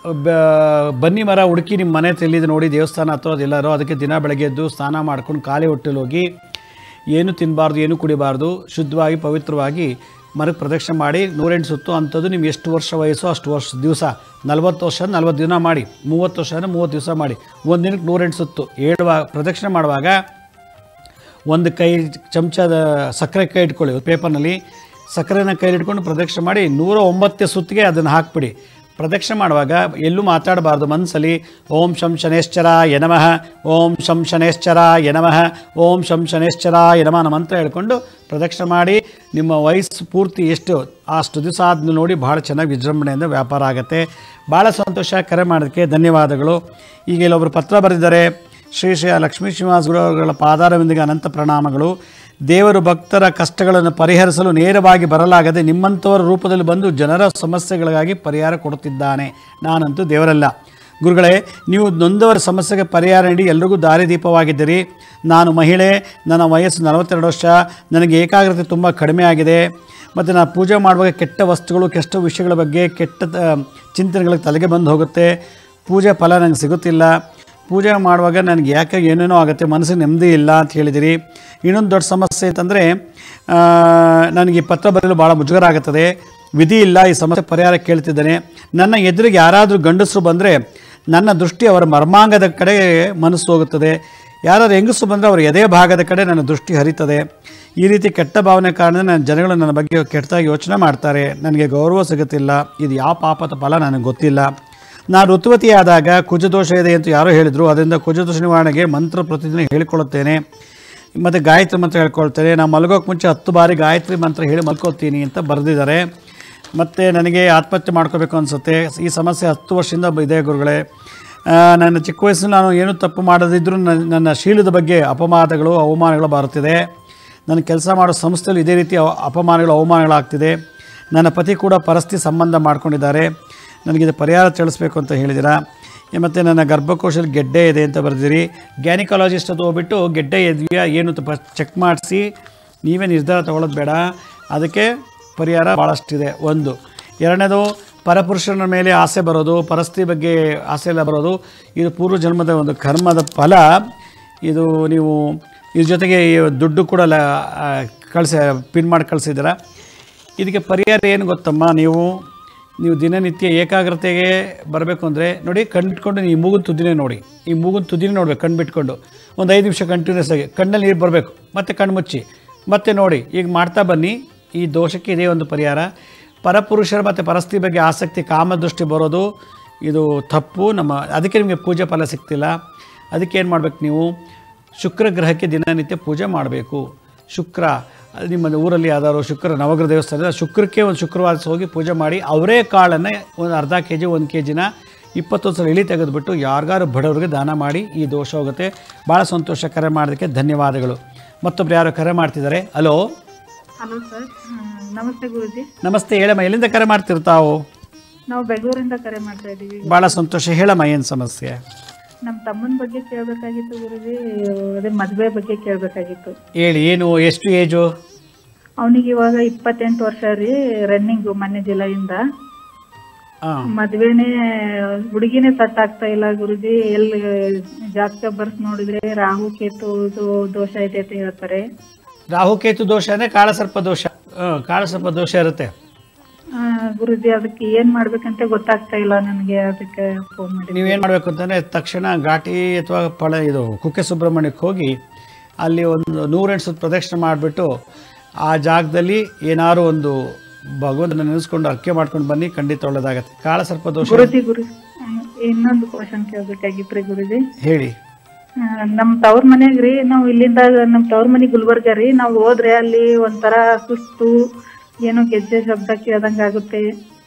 ಬನ್ನಿ ಮರ ಹುಡುಕಿ ನಿಮ್ಮ ಮನೆ ತೆಲ್ಲಿದ್ದು ನೋಡಿ ದೇವಸ್ಥಾನ ಹತ್ರ ಅದೆಲ್ಲರೂ ಅದಕ್ಕೆ ದಿನ ಬೆಳಗ್ಗೆ ಎದ್ದು ಸ್ನಾನ ಮಾಡ್ಕೊಂಡು ಖಾಲಿ ಹೊಟ್ಟೆಲಿ ಹೋಗಿ ಏನು ತಿನ್ನಬಾರ್ದು ಏನು ಕುಡಿಬಾರ್ದು ಶುದ್ಧವಾಗಿ ಪವಿತ್ರವಾಗಿ ಮರಕ್ಕೆ ಪ್ರದಕ್ಷಿಣೆ ಮಾಡಿ ನೂರೆಂಟು ಸುತ್ತು ಅಂಥದ್ದು ನಿಮ್ಗೆ ಎಷ್ಟು ವರ್ಷ ವಯಸ್ಸು ಅಷ್ಟು ವರ್ಷ ದಿವಸ ನಲ್ವತ್ತು ವರ್ಷ ನಲ್ವತ್ತು ದಿನ ಮಾಡಿ ಮೂವತ್ತು ವರ್ಷ ಅಂದರೆ ಮೂವತ್ತು ದಿವಸ ಮಾಡಿ ಒಂದು ದಿನಕ್ಕೆ ನೂರೆಂಟು ಸುತ್ತು ಏಳುವಾಗ ಪ್ರದಕ್ಷಿಣೆ ಮಾಡುವಾಗ ಒಂದು ಕೈ ಚಮಚದ ಸಕ್ಕರೆ ಕೈ ಇಟ್ಕೊಳ್ಳಿ ಪೇಪರ್ನಲ್ಲಿ ಸಕ್ಕರೆನ ಕೈಲಿ ಇಟ್ಕೊಂಡು ಪ್ರದಕ್ಷಿಣೆ ಮಾಡಿ ನೂರ ಒಂಬತ್ತೇ ಸುತ್ತಿಗೆ ಅದನ್ನು ಹಾಕ್ಬಿಡಿ ಪ್ರದಕ್ಷಿಣೆ ಮಾಡುವಾಗ ಎಲ್ಲೂ ಮಾತಾಡಬಾರ್ದು ಮನಸ್ಸಲ್ಲಿ ಓಂ ಶಂ ಶನೇಶ್ಚರ ಯನಮಃ ಓಂ ಶಂ ಶನೇಶ್ಚರ ಯನಮಃ ಓಂ ಶಂ ಶನೇಶ್ಚರ ಯನಮಃ ನಮ್ಮ ಮಂತ್ರ ಹೇಳ್ಕೊಂಡು ಪ್ರದಕ್ಷಿಣೆ ಮಾಡಿ ನಿಮ್ಮ ವಯಸ್ಸು ಪೂರ್ತಿ ಎಷ್ಟು ಅಷ್ಟು ದಿವಸ ಆದ್ಮೇಲೆ ನೋಡಿ ಭಾಳ ಚೆನ್ನಾಗಿ ವಿಜೃಂಭಣೆಯಿಂದ ವ್ಯಾಪಾರ ಆಗುತ್ತೆ ಭಾಳ ಸಂತೋಷ ಕರೆ ಮಾಡೋದಕ್ಕೆ ಧನ್ಯವಾದಗಳು ಈಗ ಇಲ್ಲೊಬ್ಬರು ಪತ್ರ ಬರೆದಿದ್ದಾರೆ ಶ್ರೀ ಶ್ರೀ ಲಕ್ಷ್ಮೀ ಶ್ರೀನಿವಾಸ ಗುರುಗಳ ಪಾದಾರವಿಂದಿಗೆ ಅನಂತ ಪ್ರಣಾಮಗಳು ದೇವರು ಭಕ್ತರ ಕಷ್ಟಗಳನ್ನು ಪರಿಹರಿಸಲು ನೇರವಾಗಿ ಬರಲಾಗದೆ ನಿಮ್ಮಂಥವರ ರೂಪದಲ್ಲಿ ಬಂದು ಜನರ ಸಮಸ್ಯೆಗಳಿಗಾಗಿ ಪರಿಹಾರ ಕೊಡುತ್ತಿದ್ದಾನೆ ನಾನಂತೂ ದೇವರಲ್ಲ ಗುರುಗಳೇ ನೀವು ನೊಂದವರ ಸಮಸ್ಯೆಗೆ ಪರಿಹಾರ ನೀಡಿ ಎಲ್ರಿಗೂ ದಾರಿದೀಪವಾಗಿದ್ದೀರಿ ನಾನು ಮಹಿಳೆ ನನ್ನ ವಯಸ್ಸು ನಲವತ್ತೆರಡು ವರ್ಷ ನನಗೆ ಏಕಾಗ್ರತೆ ತುಂಬ ಕಡಿಮೆ ಆಗಿದೆ ಮತ್ತು ನಾನು ಪೂಜೆ ಮಾಡುವಾಗ ಕೆಟ್ಟ ವಸ್ತುಗಳು ಕೆಟ್ಟ ವಿಷಯಗಳ ಬಗ್ಗೆ ಕೆಟ್ಟ ಆ, ಚಿಂತನೆಗಳಿಗೆ ತಲೆಗೆ ಬಂದು ಹೋಗುತ್ತೆ ಪೂಜೆ ಫಲ ನನಗೆ ಸಿಗುತ್ತಿಲ್ಲ ಪೂಜೆ ಮಾಡುವಾಗ ನನಗೆ ಯಾಕೆ ಏನೇನೋ ಆಗುತ್ತೆ ಮನಸ್ಸಿಗೆ ನೆಮ್ಮದಿ ಇಲ್ಲ ಅಂತ ಹೇಳಿದಿರಿ ಇನ್ನೊಂದು ದೊಡ್ಡ ಸಮಸ್ಯೆ ಅಂತಂದರೆ ನನಗೆ ಈ ಪತ್ರ ಬರೆಯಲು ಭಾಳ ಮುಜುಗರ ಆಗುತ್ತದೆ ವಿಧಿ ಇಲ್ಲ ಈ ಸಮಸ್ಯೆ ಪರಿಹಾರ ಕೇಳ್ತಿದ್ದೇನೆ ನನ್ನ ಎದುರಿಗೆ ಯಾರಾದರೂ ಗಂಡಸರು ಬಂದರೆ ನನ್ನ ದೃಷ್ಟಿ ಅವರ ಮರ್ಮಾಂಗದ ಕಡೆ ಮನಸ್ಸು ಹೋಗುತ್ತದೆ ಯಾರಾದ್ರು ಹೆಂಗಸರು ಬಂದರೆ ಅವರ ಎದೆ ಭಾಗದ ಕಡೆ ನನ್ನ ದೃಷ್ಟಿ ಹರಿತದೆ ಈ ರೀತಿ ಕೆಟ್ಟ ಭಾವನೆ ಕಾರಣ ನನ್ನ ಜನಗಳು ನನ್ನ ಬಗ್ಗೆ ಕೆಟ್ಟದಾಗಿ ಯೋಚನೆ ಮಾಡ್ತಾರೆ ನನಗೆ ಗೌರವ ಸಿಗುತ್ತಿಲ್ಲ ಇದು ಯಾವ ಪಾಪದ ಫಲ ನನಗೆ ಗೊತ್ತಿಲ್ಲ ನಾನು ಋತುವತಿಯಾದಾಗ ಕುಜದೋಷ ಇದೆ ಅಂತ ಯಾರೋ ಹೇಳಿದರು ಅದರಿಂದ ಕುಜದೋಷ ನಿವಾರಣೆಗೆ ಮಂತ್ರ ಪ್ರತಿದಿನ ಹೇಳಿಕೊಳ್ಳುತ್ತೇನೆ ಮತ್ತು ಗಾಯತ್ರಿ ಮಂತ್ರ ಹೇಳ್ಕೊಳ್ತೇನೆ ನಾನು ಮಲಗೋಕೆ ಮುಂಚೆ ಹತ್ತು ಬಾರಿ ಗಾಯತ್ರಿ ಮಂತ್ರ ಹೇಳಿ ಮಲ್ಕೋತೀನಿ ಅಂತ ಬರೆದಿದ್ದಾರೆ ಮತ್ತು ನನಗೆ ಆತ್ಮಹತ್ಯೆ ಮಾಡ್ಕೋಬೇಕು ಅನಿಸುತ್ತೆ ಈ ಸಮಸ್ಯೆ ಹತ್ತು ವರ್ಷದಿಂದ ಇದೆ ಗುರುಗಳೇ ಆ, ನನ್ನ ಚಿಕ್ಕ ವಯಸ್ಸಿನಲ್ಲಿ ನಾನು ಏನೂ ತಪ್ಪು ಮಾಡದಿದ್ದರೂ ನನ್ನ ನನ್ನ ಶೀಲದ ಬಗ್ಗೆ ಅಪವಾದಗಳು ಅವಮಾನಗಳು ಬರುತ್ತಿದೆ ನನ್ನ ಕೆಲಸ ಮಾಡೋ ಸಂಸ್ಥೆಯಲ್ಲಿ ಇದೇ ರೀತಿ ಅವ- ಅಪಮಾನಗಳು ಅವಮಾನಗಳಾಗ್ತಿದೆ ನನ್ನ ಪತಿ ಕೂಡ ಪರಸ್ಥಿತಿ ಸಂಬಂಧ ಮಾಡ್ಕೊಂಡಿದ್ದಾರೆ ನನಗಿದು ಪರಿಹಾರ ತಿಳಿಸ್ಬೇಕು ಅಂತ ಹೇಳಿದ್ದೀರಾ ಮತ್ತು ನನ್ನ ಗರ್ಭಕೋಶದಲ್ಲಿ ಗೆಡ್ಡೆ ಇದೆ ಅಂತ ಬರೆದಿರಿ ಗ್ಯಾನಿಕಾಲಜಿಸ್ಟ್ ಅದು ಹೋಗ್ಬಿಟ್ಟು ಗೆಡ್ಡೆ ಇದೆಯಾ ಏನು ಅಂತ ಚೆಕ್ ಮಾಡಿಸಿ ನೀವೇ ನಿರ್ಧಾರ ತಗೊಳ್ಳೋದು ಬೇಡ ಅದಕ್ಕೆ ಪರಿಹಾರ ಭಾಳಷ್ಟಿದೆ ಒಂದು ಎರಡನೇದು ಪರಪುರುಷನ ಮೇಲೆ ಆಸೆ ಬರೋದು ಪರಸ್ತ್ರೀ ಬಗ್ಗೆ ಆಸೆ ಎಲ್ಲ ಬರೋದು ಇದು ಪೂರ್ವ ಜನ್ಮದ ಒಂದು ಕರ್ಮದ ಫಲ ಇದು ನೀವು ಇದ್ರ ಜೊತೆಗೆ ಈ ದುಡ್ಡು ಕೂಡ ಲ ಕಳಿಸಿ ಪಿನ್ ಮಾಡಿ ಕಳಿಸಿದ್ದೀರ ಇದಕ್ಕೆ ಪರಿಹಾರ ಏನು ಗೊತ್ತಮ್ಮ ನೀವು ನೀವು ದಿನನಿತ್ಯ ಏಕಾಗ್ರತೆಗೆ ಬರಬೇಕು ಅಂದರೆ ನೋಡಿ ಕಣ್ಬಿಟ್ಕೊಂಡು ನೀವು ಈ ಮೂಗಿನ ತುದಿನೇ ನೋಡಿ ಈ ಮೂಗಿನ ತುದಿನೇ ನೋಡ್ಬೇಕು ಕಣ್ಣು ಬಿಟ್ಕೊಂಡು ಒಂದು ಐದು ನಿಮಿಷ ಕಂಟಿನ್ಯೂಸ್ ಆಗಿ ಕಣ್ಣಲ್ಲಿ ನೀರು ಬರಬೇಕು ಮತ್ತೆ ಕಣ್ಣು ಮುಚ್ಚಿ ಮತ್ತೆ ನೋಡಿ ಈಗ ಮಾಡ್ತಾ ಬನ್ನಿ ಈ ದೋಷಕ್ಕೆ ಇದೇ ಒಂದು ಪರಿಹಾರ ಪರಪುರುಷರ ಮತ್ತು ಪರಸ್ತ್ರೀ ಬಗ್ಗೆ ಆಸಕ್ತಿ ಕಾಮದೃಷ್ಟಿ ಬರೋದು ಇದು ತಪ್ಪು ನಮ್ಮ ಅದಕ್ಕೆ ನಿಮಗೆ ಪೂಜೆ ಫಲ ಸಿಗ್ತಿಲ್ಲ ಅದಕ್ಕೆ ಏನು ಮಾಡ್ಬೇಕು ನೀವು ಶುಕ್ರ ಗ್ರಹಕ್ಕೆ ದಿನನಿತ್ಯ ಪೂಜೆ ಮಾಡಬೇಕು ಶುಕ್ರ ಅದು ನಿಮ್ಮ ಊರಲ್ಲಿ ಯಾವ್ದಾದ್ರು ಶುಕ್ರ ನವಗ್ರಹ ದೇವಸ್ಥಾನ ಇದೆ, ಶುಕ್ರಕ್ಕೆ ಒಂದು ಶುಕ್ರವಾರ ದಿವಸ ಹೋಗಿ ಪೂಜೆ ಮಾಡಿ ಅವರೇ ಕಾಳನ್ನೇ ಒಂದು ಅರ್ಧ ಕೆ ಜಿ ಒಂದು ಕೆ ಜಿನ ಇಪ್ಪತ್ತೊಂದು ಸಲ ಇಳಿ ತೆಗೆದುಬಿಟ್ಟು ಯಾರಿಗಾರು ಬಡವರಿಗೆ ದಾನ ಮಾಡಿ ಈ ದೋಷ ಹೋಗುತ್ತೆ ಭಾಳ ಸಂತೋಷ ಕರೆ ಮಾಡೋದಕ್ಕೆ ಧನ್ಯವಾದಗಳು ಮತ್ತೊಬ್ರು ಯಾರೋ ಕರೆ ಮಾಡ್ತಿದ್ದಾರೆ ಹಲೋ ಹಲೋ ಸರ್ ನಮಸ್ತೆ ಗುರುಜಿ ನಮಸ್ತೆ ಹೇಳಮ್ಮ ಎಲ್ಲಿಂದ ಕರೆ ಮಾಡ್ತಿರ್ತಾವು ನಾವು ಬೆಂಗಳೂರಿಂದ ಕರೆ ಮಾಡ್ತಾ ಇದ್ದೀವಿ ಭಾಳ ಸಂತೋಷ ಹೇಳಮ್ಮ ಏನು ಸಮಸ್ಯೆ ನಮ್ಮ ತಮ್ಮನ ಬಗ್ಗೆ ಕೇಳಬೇಕಾಗಿತ್ತು ಗುರುಜಿ ಅದೇ ಮದುವೆ ಬಗ್ಗೆ ಕೇಳಬೇಕಾಗಿತ್ತು ಹೇಳಿ ಏನು ಎಷ್ಟು ಏಜು ಅವನಿಗೆ ಇವಾಗ ಇಪ್ಪತ್ತೆಂಟು ವರ್ಷ ರೀ ರನ್ನಿಂಗು ಮೊನ್ನೆ ಜುಲೈಯಿಂದ ಹಾಂ ಮದ್ವೆನೇ ಹುಡುಗಿನೇ ಸಟ್ ಆಗ್ತಾ ಇಲ್ಲ ಗುರುಜಿ ಎಲ್ಲಿ ಜಾತಕ ಬರ್ಸ್ ನೋಡಿದ್ರೆ ರಾಹು ಕೇತು ಇದು ದೋಷ ಇದೆ ಅಂತ ಹೇಳ್ತಾರೆ ರಾಹುಕೇತು ದೋಷ ಅಂದರೆ ಕಾಳಸರ್ಪ ದೋಷ ಹಾಂ ಕಾಳಸರ್ಪ ದೋಷ ಇರುತ್ತೆ ಆ, ಗುರುಜಿ ಅದಕ್ಕೆ ಏನ್ ಮಾಡ್ಬೇಕಂತ ಗೊತ್ತಾಗ್ತಾ ಇಲ್ಲ ನನಗೆ ಅದಕ್ಕೆ ಫೋನ್ ಮಾಡಿ ನೀವೇನು ಮಾಡಬೇಕು ಅಂತಂದರೆ ತಕ್ಷಣ ಘಾಟಿ ಅಥವಾ ಪಳ ಇದು ಕುಕ್ಕೆ ಸುಬ್ರಹ್ಮಣ್ಯಕ್ಕೆ ಹೋಗಿ ಅಲ್ಲಿ ಒಂದು ನೂರೆಂಟು ಸುತ್ತ ಪ್ರದಕ್ಷಿಣೆ ಮಾಡಿಬಿಟ್ಟು ಆ ಜಾಗದಲ್ಲಿ ಏನಾದ್ರು ಒಂದು ಭಗವಂತನ ನೆನೆಸ್ಕೊಂಡು ಅರ್ಕೆ ಮಾಡ್ಕೊಂಡು ಬನ್ನಿ ಖಂಡಿತ ಒಳ್ಳೆದಾಗತ್ತೆ ಕಾಳಸರ್ಪ ದೋಷ ಗುರುಜಿ ಗುರು ಹ್ಮ್, ಇನ್ನೊಂದು ಕ್ವಶನ್ ಕೇಳ್ಬೇಕಾಗಿತ್ರಿ ಗುರುಜಿ ಹೇಳಿ ಆ, ನಮ್ ತವ್ರ ಮನೆಗ್ ರೀ ನಾವ್ ಇಲ್ಲಿಂದ ನಮ್ ತವ್ರ ಮನೆ ಗುಲ್ಬರ್ಗ ರೀ ನಾವ್ ಹೋದ್ರೆ ಅಲ್ಲಿ ಒಂಥರ ಸುಸ್ತು ಏನೋ ಗೆಜ್ಜೆ ಶಬ್ದ ಕೇಳ್ದಂಗ ಆಗುತ್ತೆ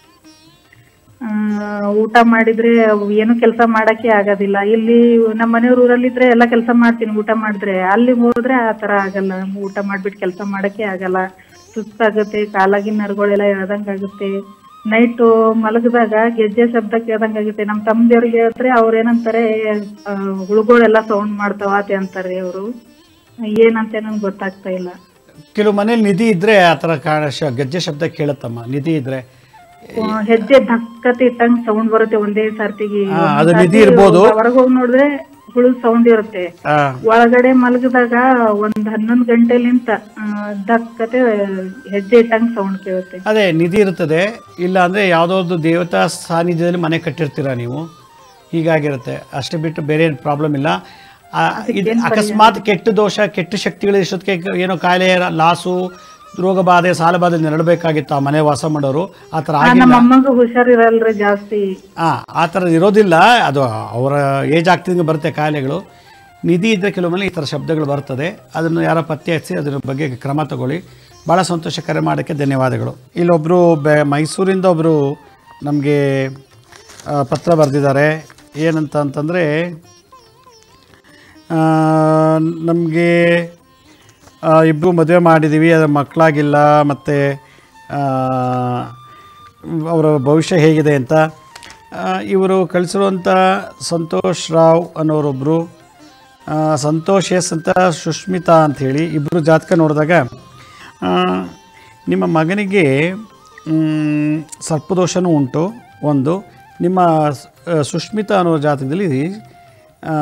ಆ, ಊಟ ಮಾಡಿದ್ರೆ ಏನು ಕೆಲಸ ಮಾಡಕ್ಕೆ ಆಗೋದಿಲ್ಲ ಇಲ್ಲಿ ನಮ್ಮ ಮನೆಯವ್ರ ಊರಲ್ಲಿದ್ರೆ ಎಲ್ಲ ಕೆಲಸ ಮಾಡ್ತೀನಿ ಊಟ ಮಾಡಿದ್ರೆ ಅಲ್ಲಿ ಹೋದ್ರೆ ಆ ತರ ಆಗಲ್ಲ ಊಟ ಮಾಡ್ಬಿಟ್ಟು ಕೆಲಸ ಮಾಡಕ್ಕೆ ಆಗಲ್ಲ ಸುಸ್ತಾಗುತ್ತೆ ಕಾಲಾಗಿನ ನರಗಳೆಲ್ಲ ಎಳ್ದಂಗ್ ಆಗುತ್ತೆ ನೈಟು ಮಲಗಿದಾಗ ಗೆಜ್ಜೆ ಶಬ್ದ ಕೇಳ್ದಂಗ್ ಆಗುತ್ತೆ ನಮ್ಮ ತಮ್ಮದೇವ್ರಿಗೆ ಹೇಳಿದ್ರೆ ಅವ್ರ ಏನಂತಾರೆ ಆ, ಹುಳುಗಳೆಲ್ಲ ಸೌಂಡ್ ಮಾಡ್ತಾವ ಅದೇ ಅಂತಾರೆ ಅವರು ಏನಂತ ನನ್ಗೆ ಗೊತ್ತಾಗ್ತಾ ಇಲ್ಲ ಕೆಲವು ಮನೇಲಿ ನಿಧಿ ಇದ್ದರೆ ಆ ಥರ ಕಾಣ ಶ ಗೆಜ್ಜೆ ಶಬ್ದ ಕೇಳುತ್ತಮ್ಮ ನಿಧಿ ಇದ್ದರೆ ಹೆಜ್ಜೆ ಧಕ್ಕತ್ ಇಟ್ಟಂಗ್ ಸೌಂಡ್ ಬರುತ್ತೆ ಒಂದೇ ಸರ್ತಿಗೆ ಹಾ, ಅದು ನಿಧಿ ಇರ್ಬೋದು. ಹೊರಗೆ ಹೋಗಿ ನೋಡಿದ್ರೆ ಹುಳು ಸೌಂಡ್ ಇರುತ್ತೆ ಆ, ಒಳಗಡೆ ಮಲಗಿದಾಗ ಒಂದ್ ಹನ್ನೊಂದ್ ಗಂಟೆಲಿಂತ ಆ, ಧಕ್ಕತೆ ಹೆಜ್ಜೆ ಇಟ್ಟಂಗ್ ಸೌಂಡ್ ಕೇಳುತ್ತೆ ಅದೇ ನಿಧಿ ಇರ್ತದೆ ಇಲ್ಲ ಅಂದರೆ ಯಾವುದೋ ಒಂದು ದೇವತಾ ಸಾನ್ನಿಧ್ಯದಲ್ಲಿ ಮನೆ ಕಟ್ಟಿರ್ತೀರ ನೀವು ಹೀಗಾಗಿರುತ್ತೆ ಅಷ್ಟೇ ಬಿಟ್ಟು ಬೇರೆ ಏನು ಪ್ರಾಬ್ಲಮ್ ಇಲ್ಲ ಆ, ಇದು ಅಕಸ್ಮಾತ್ ಕೆಟ್ಟ ದೋಷ ಕೆಟ್ಟ ಶಕ್ತಿಗಳು ಇಷ್ಟೊತ್ತಿಗೆ ಏನೋ ಕಾಯಿಲೆ ಲಾಸು ರೋಗ ಬಾಧೆ ಸಾಲ ಬಾಧೆ ನೆರಳಬೇಕಾಗಿತ್ತು ಆ ಮನೆ ವಾಸ ಮಾಡೋರು ಆ ಥರ ಆ, ಆಗಿಲ್ಲ ನಮ್ಮ ಅಮ್ಮಂಗ ಹುಷಾರಿರಲ್ರಿ ಜಾಸ್ತಿ ಹಾಂ ಆ ಥರ ಇರೋದಿಲ್ಲ ಅದು ಅವರ ಏಜ್ ಆಗ್ತಿದ್ದಂಗೆ ಬರುತ್ತೆ ಕಾಯಿಲೆಗಳು ನಿಧಿ ಇದ್ದರೆ ಕೆಲವೊಮ್ಮೆ ಈ ಥರ ಶಬ್ದಗಳು ಬರ್ತದೆ ಅದನ್ನು ಯಾರೋ ಪತ್ತೆ ಹಚ್ಚಿ ಅದ್ರ ಬಗ್ಗೆ ಕ್ರಮ ತಗೊಳ್ಳಿ ಭಾಳ ಸಂತೋಷ ಕರೆ ಮಾಡೋಕ್ಕೆ ಧನ್ಯವಾದಗಳು ಇಲ್ಲೊಬ್ಬರು ಬೆ ಮೈಸೂರಿಂದ ಒಬ್ಬರು ನಮಗೆ ಪತ್ರ ಬರೆದಿದ್ದಾರೆ ಏನಂತ ಅಂತಂದರೆ ನಮಗೆ ಇಬ್ಬರು ಮದುವೆ ಮಾಡಿದ್ದೀವಿ ಅದರ ಮಕ್ಕಳಾಗಿಲ್ಲ ಮತ್ತು ಅವರ ಭವಿಷ್ಯ ಹೇಗಿದೆ ಅಂತ ಆ, ಇವರು ಕಳಿಸಿರುವಂಥ ಸಂತೋಷ್ ರಾವ್ ಅನ್ನೋರೊಬ್ಬರು ಸಂತೋಷ್ ಎಸ್ ಅಂತ ಸುಷ್ಮಿತಾ ಅಂಥೇಳಿ ಇಬ್ಬರು ಜಾತಕ ನೋಡಿದಾಗ ಆ, ನಿಮ್ಮ ಮಗನಿಗೆ ಮ್, ಸರ್ಪದೋಷನೂ ಉಂಟು ಒಂದು ನಿಮ್ಮ ಸ್- ಆ, ಸುಷ್ಮಿತಾ ಅನ್ನೋ ಜಾತಕದಲ್ಲಿ ಆ,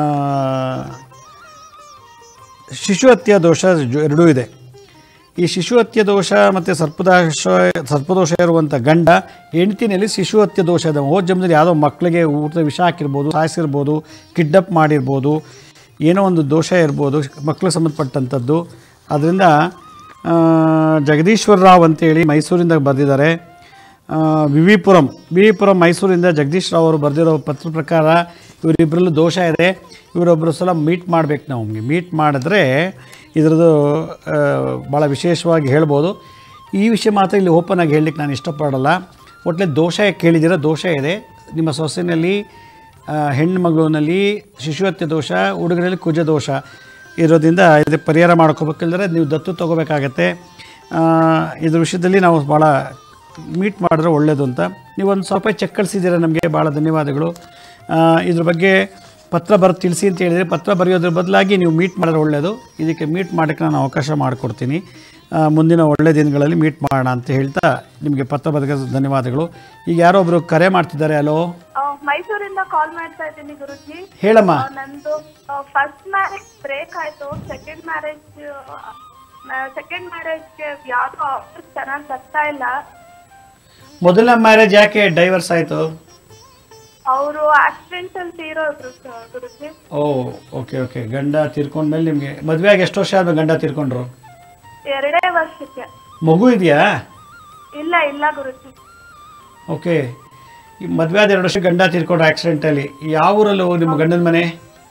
ಶಿಶು ಹತ್ಯೆ ದೋಷ ಜೊ- ಎರಡೂ ಇದೆ ಈ ಶಿಶು ಹತ್ಯೆ ದೋಷ ಮತ್ತು ಸರ್ಪದೋಷ ಸರ್ಪದೋಷ ಇರುವಂಥ ಗಂಡ ಹೆಂಡತಿನಲ್ಲಿ ಶಿಶು ಹತ್ಯೆ ದೋಷ ಇದೆ ಹೋದ ಜನ್ಮದಲ್ಲಿ ಯಾವುದೋ ಮಕ್ಕಳಿಗೆ ಊಟದ ವಿಷ ಹಾಕಿರ್ಬೋದು ಸಾಯಿಸಿರ್ಬೋದು ಕಿಡ್ನಪ್ ಮಾಡಿರ್ಬೋದು ಏನೋ ಒಂದು ದೋಷ ಇರ್ಬೋದು ಮಕ್ಕಳಿಗೆ ಸಂಬಂಧಪಟ್ಟಂಥದ್ದು ಅದರಿಂದ ಆ, ಜಗದೀಶ್ವರ ರಾವ್ ಅಂತೇಳಿ ಮೈಸೂರಿಂದ ಬರೆದಿದ್ದಾರೆ ಆ, ವಿವಿಪುರಂ ವಿವಿಪುರಂ ಮೈಸೂರಿಂದ ಜಗದೀಶ್ ರಾವ್ ಅವರು ಬರೆದಿರೋ ಪತ್ರ ಪ್ರಕಾರ ಇವರಿಬ್ಬರಲ್ಲೂ ದೋಷ ಇದೆ ಇವರೊಬ್ಬರು ಸಲ ಮೀಟ್ ಮಾಡಬೇಕು ನಾವು ಮೀಟ್ ಮಾಡಿದ್ರೆ ಇದರದ್ದು ಭಾಳ ವಿಶೇಷವಾಗಿ ಹೇಳ್ಬೋದು ಈ ವಿಷಯ ಮಾತ್ರ ಇಲ್ಲಿ ಓಪನ್ ಆಗಿ ಹೇಳಲಿಕ್ಕೆ ನಾನು ಇಷ್ಟಪಡಲ್ಲ ಒಟ್ಟಲೆ ದೋಷ ಕೇಳಿದಿರೋ ದೋಷ ಇದೆ ನಿಮ್ಮ ಸೊಸೆನಲ್ಲಿ ಆ, ಹೆಣ್ಣು ಮಗುವಿನಲ್ಲಿ ಶಿಶುಹತ್ಯೆ ದೋಷ ಹುಡುಗರಲ್ಲಿ ಕುಜ ದೋಷ ಇರೋದ್ರಿಂದ ಇದಕ್ಕೆ ಪರಿಹಾರ ಮಾಡ್ಕೋಬೇಕಿಲ್ಲದ್ರೆ ನೀವು ದತ್ತು ತೊಗೋಬೇಕಾಗತ್ತೆ ಆ, ಇದ್ರ ವಿಷಯದಲ್ಲಿ ನಾವು ಭಾಳ ಮೀಟ್ ಮಾಡಿದ್ರೆ ಒಳ್ಳೆಯದು ಅಂತ ನೀವು ಒಂದು ಸ್ವಲ್ಪ ಚೆಕ್ ಕಳಿಸಿದ್ದೀರ ನಮಗೆ ಭಾಳ ಧನ್ಯವಾದಗಳು ಆ, ಇದ್ರ ಬಗ್ಗೆ ಪತ್ರ ಬರ್ ತಿಳಿಸಿ ಅಂತ ಹೇಳಿದರೆ ಪತ್ರ ಬರೆಯೋದ್ರ ಬದಲಾಗಿ ನೀವು ಮೀಟ್ ಮಾಡಿದ್ರೆ ಒಳ್ಳೆಯದು ಇದಕ್ಕೆ ಮೀಟ್ ಮಾಡೋಕ್ಕೆ ನಾನು ಅವಕಾಶ ಮಾಡಿಕೊಡ್ತೀನಿ ಆ, ಮುಂದಿನ ಒಳ್ಳೆಯ ದಿನಗಳಲ್ಲಿ ಮೀಟ್ ಮಾಡೋಣ ಅಂತ ಹೇಳ್ತಾ ನಿಮಗೆ ಪತ್ರ ಬರೆದ ಧನ್ಯವಾದಗಳು ಈಗ ಯಾರೋ ಒಬ್ಬರು ಕರೆ ಮಾಡ್ತಿದ್ದಾರೆ ಅಲೋ ಆ, ಮೈಸೂರಿಂದ ಕಾಲ್ ಮಾಡ್ತಾ ಇದ್ದೀನಿ ಗುರುಜಿ ಹೇಳಮ್ಮ ಆ, ನಂದು ಫಸ್ಟ್ ಮ್ಯಾರೇಜ್ ಬ್ರೇಕ್ ಆಯ್ತು ಸೆಕೆಂಡ್ ಮ್ಯಾರೇಜ್ ಸೆಕೆಂಡ್ ಮ್ಯಾರೇಜ್ಗೆ ಯಾವ್ದು ಆಫರ್ ಚೆನ್ನಾಗಿ ಬರ್ತಾ ಇಲ್ಲ ಮೊದಲನೇ ಮ್ಯಾರೇಜ್ ಯಾಕೆ ಡೈವರ್ಸ್ ಆಯಿತು ಅವರು ಆಕ್ಸಿಡೆಂಟ್ ಅಲ್ಲಿ ತೀರೋದ್ರು ಸ- ಗುರುಜಿ ಓ ಓಕೆ ಓಕೆ ಗಂಡ ತೀರ್ಕೊಂಡ್ಮೇಲೆ ನಿಮಗೆ ಮದುವೆಯಾಗಿ ಎಷ್ಟು ವರ್ಷ ಆದ್ಮೇಲೆ ಗಂಡ ತೀರ್ಕೊಂಡ್ರು ಎರಡೇ ವರ್ಷಕ್ಕೆ ಮಗು ಇದೆಯಾ ಇಲ್ಲ ಇಲ್ಲ ಗುರುಜಿ ಓಕೆ ಈ ಮದುವೆ ಆದ ಎರಡು ವರ್ಷ ಗಂಡ ತೀರ್ಕೊಂಡ್ರು ಆಕ್ಸಿಡೆಂಟಲ್ಲಿ ಯಾವ ಊರಲ್ಲೂ ನಿಮ್ಮ ಗಂಡನ ಮನೆ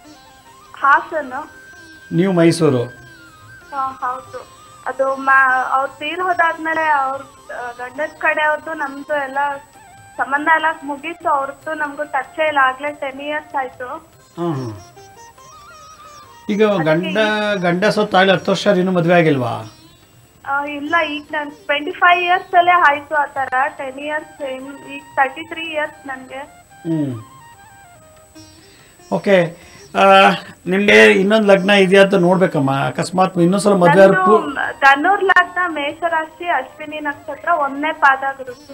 ಹಾಸನು ನೀವು ಮೈಸೂರು ಆ, ಹೌದು ಅದು ಮಾ ಅವ್ರು ತೀರ್ ಹೋದಾದ್ಮೇಲೆ ಅವ್ರ ಗಂಡದ ಕಡೆ ಅವ್ರದ್ದು ನಮ್ದು ಎಲ್ಲ ಸಂಬಂಧ ಎಲ್ಲ ಮುಗೀತು ಅವ್ರದ್ದು ನಮ್ಗೂ ಟಚ್ ಇಲ್ಲ ಆಗ್ಲೇ ಟೆನ್ ಇಯರ್ಸ್ ಆಯ್ತು ಹಾಂ ಹಾಂ ಈಗ ಗಂಡ ಗಂಡ ಸೊತ್ತಾಗಲಿ ಹತ್ತು ವರ್ಷ ಇನ್ನೂ ಮದುವೆ ಆಗಿಲ್ವಾ ಆ, ಇಲ್ಲ ಈಗ ನನ್ ಟ್ವೆಂಟಿ ಫೈವ್ ಇಯರ್ಸ್ ಅಲ್ಲೇ ಆಯ್ತು ಆ ತರ ಟೆನ್ ಇಯರ್ಸ್ ಈಗ ತರ್ಟಿ ತ್ರೀ ಇಯರ್ಸ್ ನನ್ಗೆ ಹ್ಞೂ ಓಕೆ ನಿಮಗೆ ಇನ್ನೊಂದು ಲಗ್ನ ಇದೆಯಾ ಅಂತ ನೋಡ್ಬೇಕಮ್ಮ ಅಕಸ್ಮಾತ್ ಇನ್ನೊಂದ್ಸಲ ಮದುವೆ ಆದ್ರೆ ಪೂ- ಧನುರ್ ಲಗ್ನ ಮೇಷರಾಶಿ ಅಶ್ವಿನಿ ನಕ್ಷತ್ರ ಒಂದನೇ ಪಾದ ಗುರುತು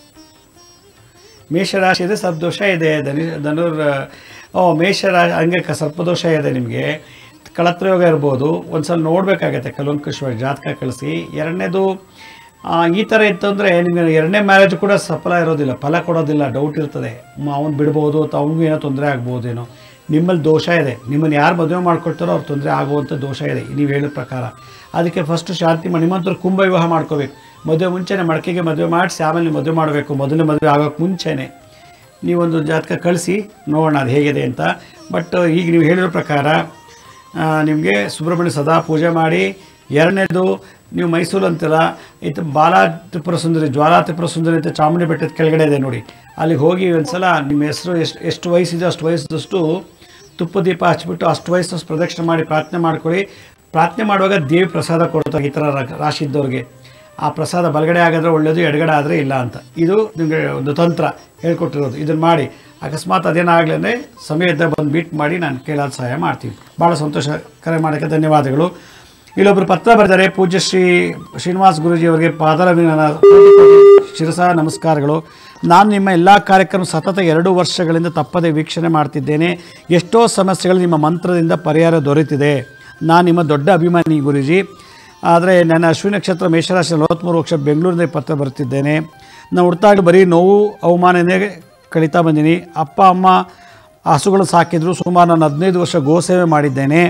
ಮೇಷರಾಶಿ ಇದೆ ಸರ್ಪದೋಷ ಇದೆ ಧನಿ ಧನುರ್ ಓ ಮೇಷರಾಶಿ ಹಂಗೆ ಕ ಸರ್ಪದೋಷ ಇದೆ ನಿಮಗೆ ಕಳತ್ರಯೋಗ ಇರ್ಬೋದು ಒಂದ್ಸಲ ನೋಡಬೇಕಾಗತ್ತೆ ಕಲಂಕುಷವಾಗಿ ಜಾತಕ ಕಳಿಸಿ ಎರಡನೇದು ಆ, ಈ ಥರ ಇತ್ತು ಅಂದರೆ ನಿಮಗೆ ಎರಡನೇ ಮ್ಯಾರೇಜ್ ಕೂಡ ಸಫಲ ಇರೋದಿಲ್ಲ ಫಲ ಕೊಡೋದಿಲ್ಲ ಡೌಟ್ ಇರ್ತದೆ ಅವನು ಬಿಡ್ಬೋದು ಅಥವಾ ಅವನಿಗೂ ಏನೋ ತೊಂದರೆ ಆಗ್ಬೋದೇನೋ ನಿಮ್ಮಲ್ಲಿ ದೋಷ ಇದೆ ನಿಮ್ಮನ್ನು ಯಾರು ಮದುವೆ ಮಾಡ್ಕೊಳ್ತಾರೋ ಅವ್ರು ತೊಂದರೆ ಆಗುವಂಥ ದೋಷ ಇದೆ ನೀವು ಹೇಳಿದ ಪ್ರಕಾರ ಅದಕ್ಕೆ ಫಸ್ಟು ಶಾಂತಿ ಮಾಡಿ ನಿಮ್ಮಂಥವ್ರು ಕುಂಭ ವಿವಾಹ ಮಾಡ್ಕೋಬೇಕು ಮದುವೆ ಮುಂಚೆನೇ ಮಡಕೆಗೆ ಮದುವೆ ಮಾಡಿಸಿ ಆಮೇಲೆ ನೀವು ಮದುವೆ ಮಾಡಬೇಕು ಮೊದಲನೇ ಮದುವೆ ಆಗೋಕ್ಕೆ ಮುಂಚೆನೇ ನೀವೊಂದು ಜಾತಕ ಕಳಿಸಿ ನೋಡೋಣ ಅದು ಹೇಗಿದೆ ಅಂತ ಬಟ್ ಈಗ ನೀವು ಹೇಳಿರೋ ಪ್ರಕಾರ ನಿಮಗೆ ಸುಬ್ರಹ್ಮಣ್ಯ ಸದಾ ಪೂಜೆ ಮಾಡಿ ಎರಡನೇದು ನೀವು ಮೈಸೂರು ಅಂತೀರ ಇದು ಬಾಲಾ ತ್ರಿಪುರ ಸುಂದರಿ ಜ್ವಾಲಾ ತ್ರಿಪುರ ಸುಂದರಿ ಅಂತ ಚಾಮುಂಡಿ ಬೆಟ್ಟದ ಕೆಳಗಡೆ ಇದೆ ನೋಡಿ ಅಲ್ಲಿಗೆ ಹೋಗಿ ಒಂದ್ಸಲ ನಿಮ್ಮ ಹೆಸರು ಎಷ್ಟು ಎಷ್ಟು ವಯಸ್ಸಿದೆ ಅಷ್ಟು ವಯಸ್ಸದಷ್ಟು ತುಪ್ಪ ದೀಪ ಹಚ್ಬಿಟ್ಟು ಅಷ್ಟು ವಯಸ್ಸು ಪ್ರದಕ್ಷಿಣೆ ಮಾಡಿ ಪ್ರಾರ್ಥನೆ ಮಾಡ್ಕೊಳ್ಳಿ ಪ್ರಾರ್ಥನೆ ಮಾಡುವಾಗ ದೇವಿ ಪ್ರಸಾದ ಕೊಡ್ತಾರೆ ಈ ಥರ ರಾ- ರಾಶಿ ಇದ್ದವ್ರಿಗೆ ಆ ಪ್ರಸಾದ ಬಲಗಡೆ ಆಗಿದ್ರೆ ಒಳ್ಳೆಯದು ಎಡಗಡೆ ಆದರೆ ಇಲ್ಲ ಅಂತ ಇದು ನಿಮಗೆ ಒಂದು ತಂತ್ರ ಹೇಳ್ಕೊಟ್ಟಿರೋದು ಇದನ್ನು ಮಾಡಿ ಅಕಸ್ಮಾತ್ ಅದೇನಾಗಲಿ ಅಂದರೆ ಸಮಯ ಇದ್ದಾಗ ಬಂದು ಮೀಟ್ ಮಾಡಿ ನಾನು ಕೇಳೋದು ಸಹಾಯ ಮಾಡ್ತೀನಿ ಭಾಳ ಸಂತೋಷ ಕರೆ ಮಾಡೋಕ್ಕೆ ಧನ್ಯವಾದಗಳು ಇಲ್ಲೊಬ್ಬರು ಪತ್ರ ಬರೆದರೆ ಪೂಜ್ಯ ಶ್ರೀ ಶ್ರೀನಿವಾಸ್ ಗುರೂಜಿ ಅವರಿಗೆ ಪಾದರವಿನ ಶಿರಸ ನಮಸ್ಕಾರಗಳು ನಾನು ನಿಮ್ಮ ಎಲ್ಲ ಕಾರ್ಯಕ್ರಮ ಸತತ ಎರಡು ವರ್ಷಗಳಿಂದ ತಪ್ಪದೆ ವೀಕ್ಷಣೆ ಮಾಡ್ತಿದ್ದೇನೆ ಎಷ್ಟೋ ಸಮಸ್ಯೆಗಳು ನಿಮ್ಮ ಮಂತ್ರದಿಂದ ಪರಿಹಾರ ದೊರೆತಿದೆ ನಾನು ನಿಮ್ಮ ದೊಡ್ಡ ಅಭಿಮಾನಿ ಗುರುಜಿ ಆದರೆ ನನ್ನ ಅಶ್ವಿನಿ ನಕ್ಷತ್ರ ಮೇಷರಾಶಿ ನಲವತ್ತ್ಮೂರು ವರ್ಷ ಬೆಂಗಳೂರಿನ ಪತ್ರ ಬರ್ತಿದ್ದೇನೆ ನಾನು ಹುಡ್ತಾಗಲಿ ಬರೀ ನೋವು ಅವಮಾನನೇ ಕಳೀತಾ ಬಂದೀನಿ ಅಪ್ಪ ಅಮ್ಮ ಹಸುಗಳು ಸಾಕಿದ್ರು ಸುಮಾರು ನಾನು ಹದಿನೈದು ವರ್ಷ ಗೋಸೇವೆ ಮಾಡಿದ್ದೇನೆ